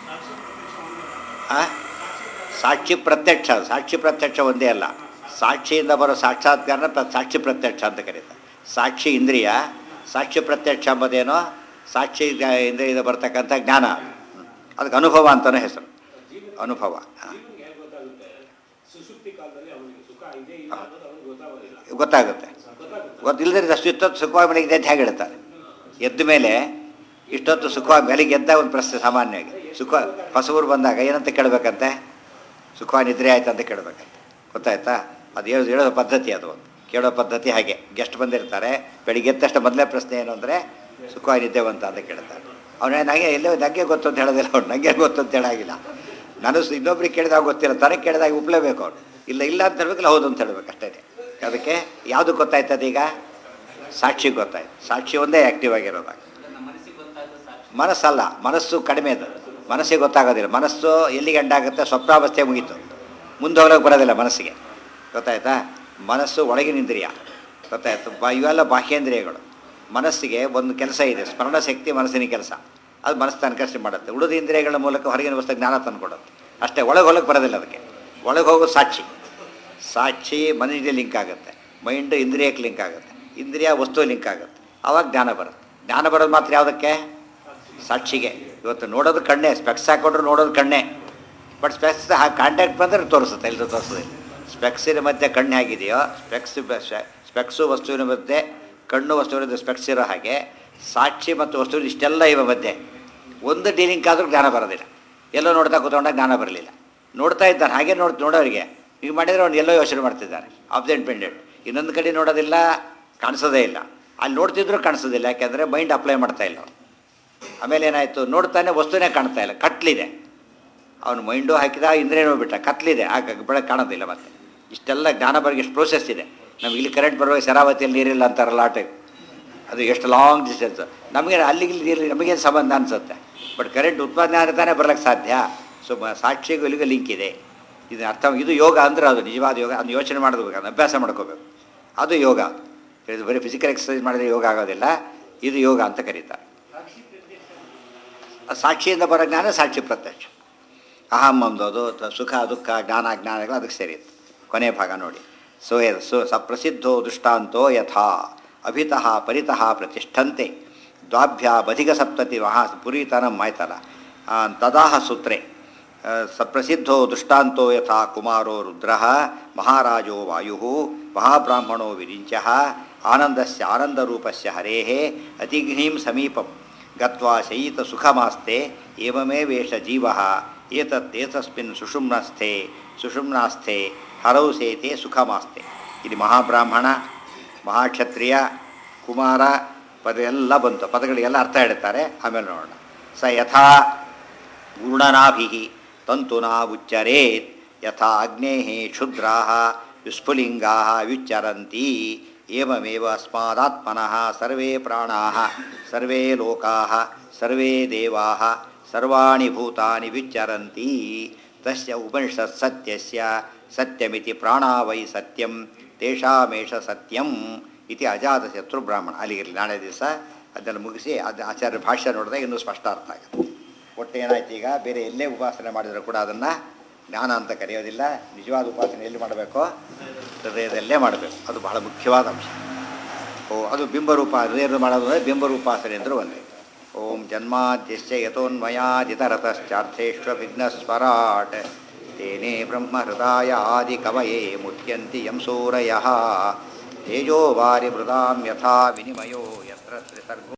ಆ? ಸಾಕ್ಷಿ ಪ್ರತ್ಯಕ್ಷ ಸಾಕ್ಷಿ ಪ್ರತ್ಯಕ್ಷ ಒಂದೇ ಅಲ್ಲ ಸಾಕ್ಷಿಯಿಂದ ಬರೋ ಸಾಕ್ಷಾತ್ಕಾರನ ಪ್ರ ಸಾಕ್ಷಿ ಪ್ರತ್ಯಕ್ಷ ಅಂತ ಕರೀತಾರೆ ಸಾಕ್ಷಿ ಇಂದ್ರಿಯ ಸಾಕ್ಷಿ ಪ್ರತ್ಯಕ್ಷ ಎಂಬುದೇನೋ ಸಾಕ್ಷಿ ಗ- ಇಂದ್ರಿಯದಿಂದ ಬರ್ತಕ್ಕಂಥ ಜ್ಞಾನ ಹ್ಮ್. ಅದಕ್ಕೆ ಅನುಭವ ಅಂತಲೂ ಹೆಸರು ಅನುಭವ ಹಾಂ ಜೀವನಿಗೆ ಹೇಗೆ ಗೊತ್ತಾಗುತ್ತೆ ಸುಸುಪ್ತಿ ಕಾಲದಲ್ಲಿ ಅವನಿಗೆ ಸುಖ ಇದೆ ಇಲ್ಲ ಅನ್ನೋದು ಅವನಿಗೆ ಗೊತ್ತಾಗೋದಿಲ್ಲ ಗೊತ್ತಾಗುತ್ತೆ ಗೊತ್ತಾಗುತ್ತೆ ಗೊತ್ತಿಲ್ಲದ್ರೆ ಅಷ್ಟು ಇಷ್ಟೊತ್ತು ಸುಖವಾಗಿ ಮನೆಗೆ ಅಂತ ಹೇಗೆ ಹೇಳ್ತಾರೆ ಎದ್ದ ಮೇಲೆ ಇಷ್ಟೊತ್ತು ಸುಖವಾಗಿ ಬೆಳಿಗ್ಗೆ ಎದ್ದ ಒಂದು ಪ್ರಶ್ನೆ ಸಾಮಾನ್ಯವಾಗಿ ಸುಖ ಹೊಸಬರು ಬಂದಾಗ ಏನಂತ ಕೇಳಬೇಕಂತೆ ಸುಖವಾಗಿ ನಿದ್ರೆ ಆಯ್ತು ಅಂತ ಕೇಳಬೇಕಂತೆ ಗೊತ್ತಾಯ್ತಾ ಅದು ಹೇಳೋ ಹೇಳೋ ಪದ್ಧತಿ ಅದು ಒಂದು ಕೇಳೋ ಪದ್ಧತಿ ಹಾಗೆ ಗೆಸ್ಟ್ ಬಂದಿರ್ತಾರೆ ಬೆಳಿಗ್ಗೆ ಎದ್ದ ತಕ್ಷಣ ಮೊದಲೇ ಪ್ರಶ್ನೆ ಏನು ಅಂದರೆ ಸುಖವಾಗಿ ನಿದ್ದೆ ಬಂತ ಅಂತ ಕೇಳ್ತಾರೆ ಅವನೇ ನನಗೆ ಎಲ್ಲೋ ನನಗೆ ಗೊತ್ತು ಅಂತ ಹೇಳೋದಿಲ್ಲ ಅವ್ನು ನನಗೆ ಗೊತ್ತು ಅಂತ ಹೇಳಾಗಿಲ್ಲ ನಾನು ಸ- ಇನ್ನೊಬ್ರಿಗೆ ಕೇಳಿದಾಗ ಗೊತ್ತಿಲ್ಲ ತನಗೆ ಕೇಳಿದಾಗ ಒಪ್ಲೇಬೇಕು ಅವ್ನು ಇಲ್ಲ ಇಲ್ಲ ಅಂತ ಹೇಳ್ಬೇಕಲ್ಲ ಹೌದು ಅಂತ ಹೇಳ್ಬೇಕು ಅಷ್ಟೇ ಅದಕ್ಕೆ ಯಾವುದು ಗೊತ್ತಾಯ್ತದ ಈಗ ಸಾಕ್ಷಿ ಗೊತ್ತಾಯ್ತು ಸಾಕ್ಷಿ ಒಂದೇ ಆ್ಯಕ್ಟಿವ್ ಆಗಿರೋದಾಗ ಮನಸ್ಸಲ್ಲ ಮನಸ್ಸು ಕಡಿಮೆ ಅದು ಮನಸ್ಸಿಗೆ ಗೊತ್ತಾಗೋದಿಲ್ಲ ಮನಸ್ಸು ಎಲ್ಲಿಗೆ ಎಂಡಾಗುತ್ತೆ ಸ್ವಪ್ನಾವಸ್ಥೆ ಮುಗೀತು ಮುಂದೆ ಹೋಗ್ಲಿಕ್ಕೆ ಬರೋದಿಲ್ಲ ಮನಸ್ಸಿಗೆ ಗೊತ್ತಾಯ್ತಾ ಮನಸ್ಸು ಒಳಗಿನ ಇಂದ್ರಿಯ ಗೊತ್ತಾಯ್ತು ಬಾ ಇವೆಲ್ಲ ಬಾಹ್ಯೇಂದ್ರಿಯಗಳು ಮನಸ್ಸಿಗೆ ಒಂದು ಕೆಲಸ ಇದೆ ಸ್ಮರಣ ಶಕ್ತಿ ಮನಸ್ಸಿನ ಕೆಲಸ ಅದು ಮನಸ್ಸು ತನಕಷ್ಟೇ ಮಾಡುತ್ತೆ ಉಳಿದ ಇಂದ್ರಿಯಗಳ ಮೂಲಕ ಹೊರಗಿನ ವಸ್ತು ಜ್ಞಾನ ತಂದುಕೊಡುತ್ತೆ ಅಷ್ಟೇ ಒಳಗೆ ಹೋಗಕ್ಕೆ ಬರೋದಿಲ್ಲ ಅದಕ್ಕೆ ಒಳಗೆ ಹೋಗೋದು ಸಾಕ್ಷಿ ಸಾಕ್ಷಿ ಮನಸ್ಸಿಗೆ ಲಿಂಕ್ ಆಗುತ್ತೆ ಮೈಂಡ್ ಇಂದ್ರಿಯಕ್ಕೆ ಲಿಂಕ್ ಆಗುತ್ತೆ ಇಂದ್ರಿಯ ವಸ್ತು ಲಿಂಕ್ ಆಗುತ್ತೆ ಆವಾಗ ಜ್ಞಾನ ಬರುತ್ತೆ ಜ್ಞಾನ ಬರೋದು ಮಾತ್ರ ಯಾವುದಕ್ಕೆ ಸಾಕ್ಷಿಗೆ ಇವತ್ತು ನೋಡೋದು ಕಣ್ಣೇ ಸ್ಪೆಕ್ಸ್ ಹಾಕೊಂಡ್ರು ನೋಡೋದು ಕಣ್ಣೇ ಬಟ್ ಸ್ಪೆಕ್ಸ್ ಕಾಂಟ್ಯಾಕ್ಟ್ ಬಂದರೆ ತೋರಿಸುತ್ತೆ ಎಲ್ಲರೂ ತೋರಿಸೋದಿಲ್ಲ ಸ್ಪೆಕ್ಸಿನ ಮಧ್ಯೆ ಕಣ್ಣು ಹೇಗಿದೆಯೋ ಸ್ಪೆಕ್ಸ್ ಸ್ಪೆಕ್ಸು ವಸ್ತುವಿನ ಮಧ್ಯೆ ಕಣ್ಣು ವಸ್ತುವಿನ ಸ್ಪೆಕ್ಸ್ ಇರೋ ಹಾಗೆ ಸಾಕ್ಷಿ ಮತ್ತು ವಸ್ತುವಿನ ಇಷ್ಟೆಲ್ಲ ಇವ ಮಧ್ಯೆ ಒಂದು ಡೀಲಿಂಕ್ ಆದರೂ ಜ್ಞಾನ ಬರೋದಿಲ್ಲ ಎಲ್ಲೋ ನೋಡ್ತಾ ಕೂತ್ಕೊಂಡಾಗ ಜ್ಞಾನ ಬರಲಿಲ್ಲ ನೋಡ್ತಾ ಇದ್ದಾನೆ ಹಾಗೆ ನೋಡಿ ನೋಡೋರಿಗೆ ಈಗ ಮಾಡಿದರೆ ಅವ್ನು ಎಲ್ಲೋ ಯೋಚನೆ ಮಾಡ್ತಿದ್ದಾನೆ ಆಬ್ಸೆಂಟ್ ಪೆಂಡೆಂಟ್ ಇನ್ನೊಂದು ಕಡೆ ನೋಡೋದಿಲ್ಲ ಕಾಣಿಸೋದೇ ಇಲ್ಲ ಅಲ್ಲಿ ನೋಡ್ತಿದ್ರು ಕಾಣಿಸೋದಿಲ್ಲ ಯಾಕೆಂದರೆ ಮೈಂಡ್ ಅಪ್ಲೈ ಮಾಡ್ತಾ ಇಲ್ಲ ಅವ್ನು. ಆಮೇಲೆ ಏನಾಯಿತು ನೋಡ್ತಾನೆ ವಸ್ತುನೇ ಕಾಣ್ತಾ ಇಲ್ಲ ಕಟ್ಲಿದೆ ಅವನು ಮೈಂಡು ಹಾಕಿದ ಇಂದ್ರೇನೋ ಬಿಟ್ಟ ಕತ್ಲಿದೆ ಆಗ ಬೆಳಗ್ಗೆ ಕಾಣೋದಿಲ್ಲ ಮತ್ತೆ ಇಷ್ಟೆಲ್ಲ ಜ್ಞಾನ ಬಗ್ಗೆ ಎಷ್ಟು ಪ್ರೋಸೆಸ್ ಇದೆ ನಮ್ಗೆ ಇಲ್ಲಿ ಕರೆಂಟ್ ಬರುವಾಗ ಶರಾವತಿಯಲ್ಲಿ ನೀರಿಲ್ಲ ಅಂತಾರಲ್ಲ ಆ ಟೈಪ್ ಅದು ಎಷ್ಟು ಲಾಂಗ್ ಡಿಸ್ಟೆನ್ಸ್ ನಮಗೆ ಅಲ್ಲಿಗೆ ಇಲ್ಲಿ ನೀರು ನಮಗೇನು ಸಂಬಂಧ ಅನಿಸುತ್ತೆ ಬಟ್ ಕರೆಂಟ್ ಉತ್ಪಾದನೆ ಆದರೆ ತಾನೇ ಬರ್ಲಿಕ್ಕೆ ಸಾಧ್ಯ ಸೊ ಮ- ಸಾಕ್ಷಿಗೂ ಇಲ್ಲಿಗೂ ಲಿಂಕ್ ಇದೆ ಇದು ಅರ್ಥ ಇದು ಯೋಗ ಅಂದ್ರೆ ಅದು ನಿಜವಾದ ಯೋಗ ಅದನ್ನು ಯೋಚನೆ ಮಾಡೋದು ಅದನ್ನ ಅಭ್ಯಾಸ ಮಾಡ್ಕೋಬೇಕು ಅದು ಯೋಗ ಇದು ಬರೀ ಫಿಸಿಕಲ್ ಎಕ್ಸಸೈಸ್ ಮಾಡಿದ್ರೆ ಯೋಗ ಆಗೋದಿಲ್ಲ ಇದು ಯೋಗ ಅಂತ ಕರೀತಾರೆ ಆ ಸಾಕ್ಷಿಯಿಂದ ಬರೋ ಜ್ಞಾನ ಸಾಕ್ಷಿ ಪ್ರತ್ಯಕ್ಷ ಅಹಂ ಅಂದೋದು ತ- ಸುಖ ದುಃಖ ಜ್ಞಾನ ಜ್ಞಾನಗಳು ಅದಕ್ಕೆ ಸೇರಿತ್ತು ಕೊನೆ ಭಾಗ ನೋಡಿ ಸೊ ಸು ಸಪ್ರಸಿದ್ಧೋ ದೃಷ್ಟಾಂತೋ ಯಥಾ ಅಭಿತಃ ಪರಿತಃ ಪ್ರತಿಷ್ಠಂತೆ ದ್ವಾಭ್ಯ ಬಧಿಗ ಸಪ್ತತಿ ಮಹಾ ಪುರೀತನಂ ಆಯ್ತಲ್ಲ ಆ, ತದಾಹ ಸೂತ್ರೆ ಆ, ಸಪ್ರಸಿದ್ಧೋ ದೃಷ್ಟಾಂತೋ ಯಥಾ ಕುಮಾರೋ ರುದ್ರ ಮಹಾರಾಜೋ ವಾಯು ಮಹಾಬ್ರಾಹ್ಮಣೋ ವಿರಿಂಚ ಆನಂದಸ್ಯ ಆನಂದರೂಪಸ್ಯ ಹರೇಃ ಅತಿಘ್ನೀಂ ಸಮೀಪಂ ಗತ್ವಾ ಶಯಿತ ಸುಖಮಾಸ್ತೆ ಏವಮೇ ವೇಷ ಜೀವ ಏತತ್ ಏತಸ್ಮಿನ್ ಸುಷುಮ್ನಸ್ಥೆ ಸುಷುಮ್ನಾಸ್ಥೆ ಹರೌ ಸೇತೆ ಸುಖಮಾಸ್ತೆ ಇಲ್ಲಿ ಮಹಾಬ್ರಾಹ್ಮಣ ಮಹಾಕ್ಷತ್ರಿಯ ಕುಮಾರ ಪದ ಎಲ್ಲ ಬಂತು ಪದಗಳಿಗೆಲ್ಲ ಅರ್ಥ ಹೇಳ್ತಾರೆ ಆಮೇಲೆ ನೋಡೋಣ ಸ ಯಥಾ ಗೂಢನಾಭಿ ತಂತುನಾ ಉಚ್ಚರೇತ್ ಯಥಾ ಅಗ್ನೇ ಕ್ಷುದ್ರಾ ವಿಸ್ಫುಲಿಂಗಾ ವ್ಯುಚ್ಚರಂತಿ ಏವಮೇವ ಅಸ್ಮಾದಾತ್ಮನಃ ಸರ್ವೇ ಪ್ರಾಣಾ ಸರ್ವೇ ಲೋಕಾ ಸರ್ವೇ ದೇವಾ ಸರ್ವಾಣಿ ಭೂತಾನಿ ವಿಚ್ಚರಂತಿ ತಸ್ಯ ಉಪನಿಷತ್ ಸತ್ಯಸ್ಯ ಸತ್ಯಮಿತಿ ಪ್ರಾಣಾ ವೈ ಸತ್ಯಂ ತೇಷಾಮೇಷ ಸತ್ಯಂ ಇತಿ ಅಜಾತ ಶತ್ರು ಬ್ರಾಹ್ಮಣ ಅಲ್ಲಿಗಿರಲಿ ನಾಳೆ ದಿವಸ ಅದನ್ನು ಮುಗಿಸಿ ಅದು ಆಚಾರ್ಯ ಭಾಷ್ಯ ನೋಡಿದಾಗ ಇನ್ನೂ ಸ್ಪಷ್ಟ ಅರ್ಥ ಆಗುತ್ತೆ ಒಟ್ಟು ಏನಾಯ್ತು ಈಗ ಬೇರೆ ಎಲ್ಲೇ ಉಪಾಸನೆ ಮಾಡಿದರೂ ಕೂಡ ಅದನ್ನು ಜ್ಞಾನ ಅಂತ ಕರೆಯೋದಿಲ್ಲ ನಿಜವಾದ ಉಪಾಸನೆ ಎಲ್ಲಿ ಮಾಡಬೇಕೋ ಹೃದಯದಲ್ಲೇ ಮಾಡಬೇಕು ಅದು ಬಹಳ ಮುಖ್ಯವಾದ ಅಂಶ ಓ ಅದು ಬಿಂಬರೂಪ ಹೃದಯದ ಮಾಡೋದು ಅಂದರೆ ಬಿಂಬರೂಪಾಸನೆ ಅಂದರೂ ಒಂದೇ ಓಂ ಜನ್ಮಾದ್ಯಶ್ಚ ಯಥೋನ್ಮಯಾದಿತರತಶ್ಚಾರ್ಥೇಶ್ವ ವಿಘ್ನಸ್ವರಾಟ್ ತೇನೇ ಬ್ರಹ್ಮ ಹೃದಯ ಆದಿ ಕವಯೇ ಮುಚ್ಯಂತಿ ಯಂ ಸೂರಯ ತೇಜೋ ವಾರಿ ಮೃದಾಂ ಯಥಾ ವಿನಿಮಯೋ ಯತ್ರ ತ್ರಿಸರ್ಗೋ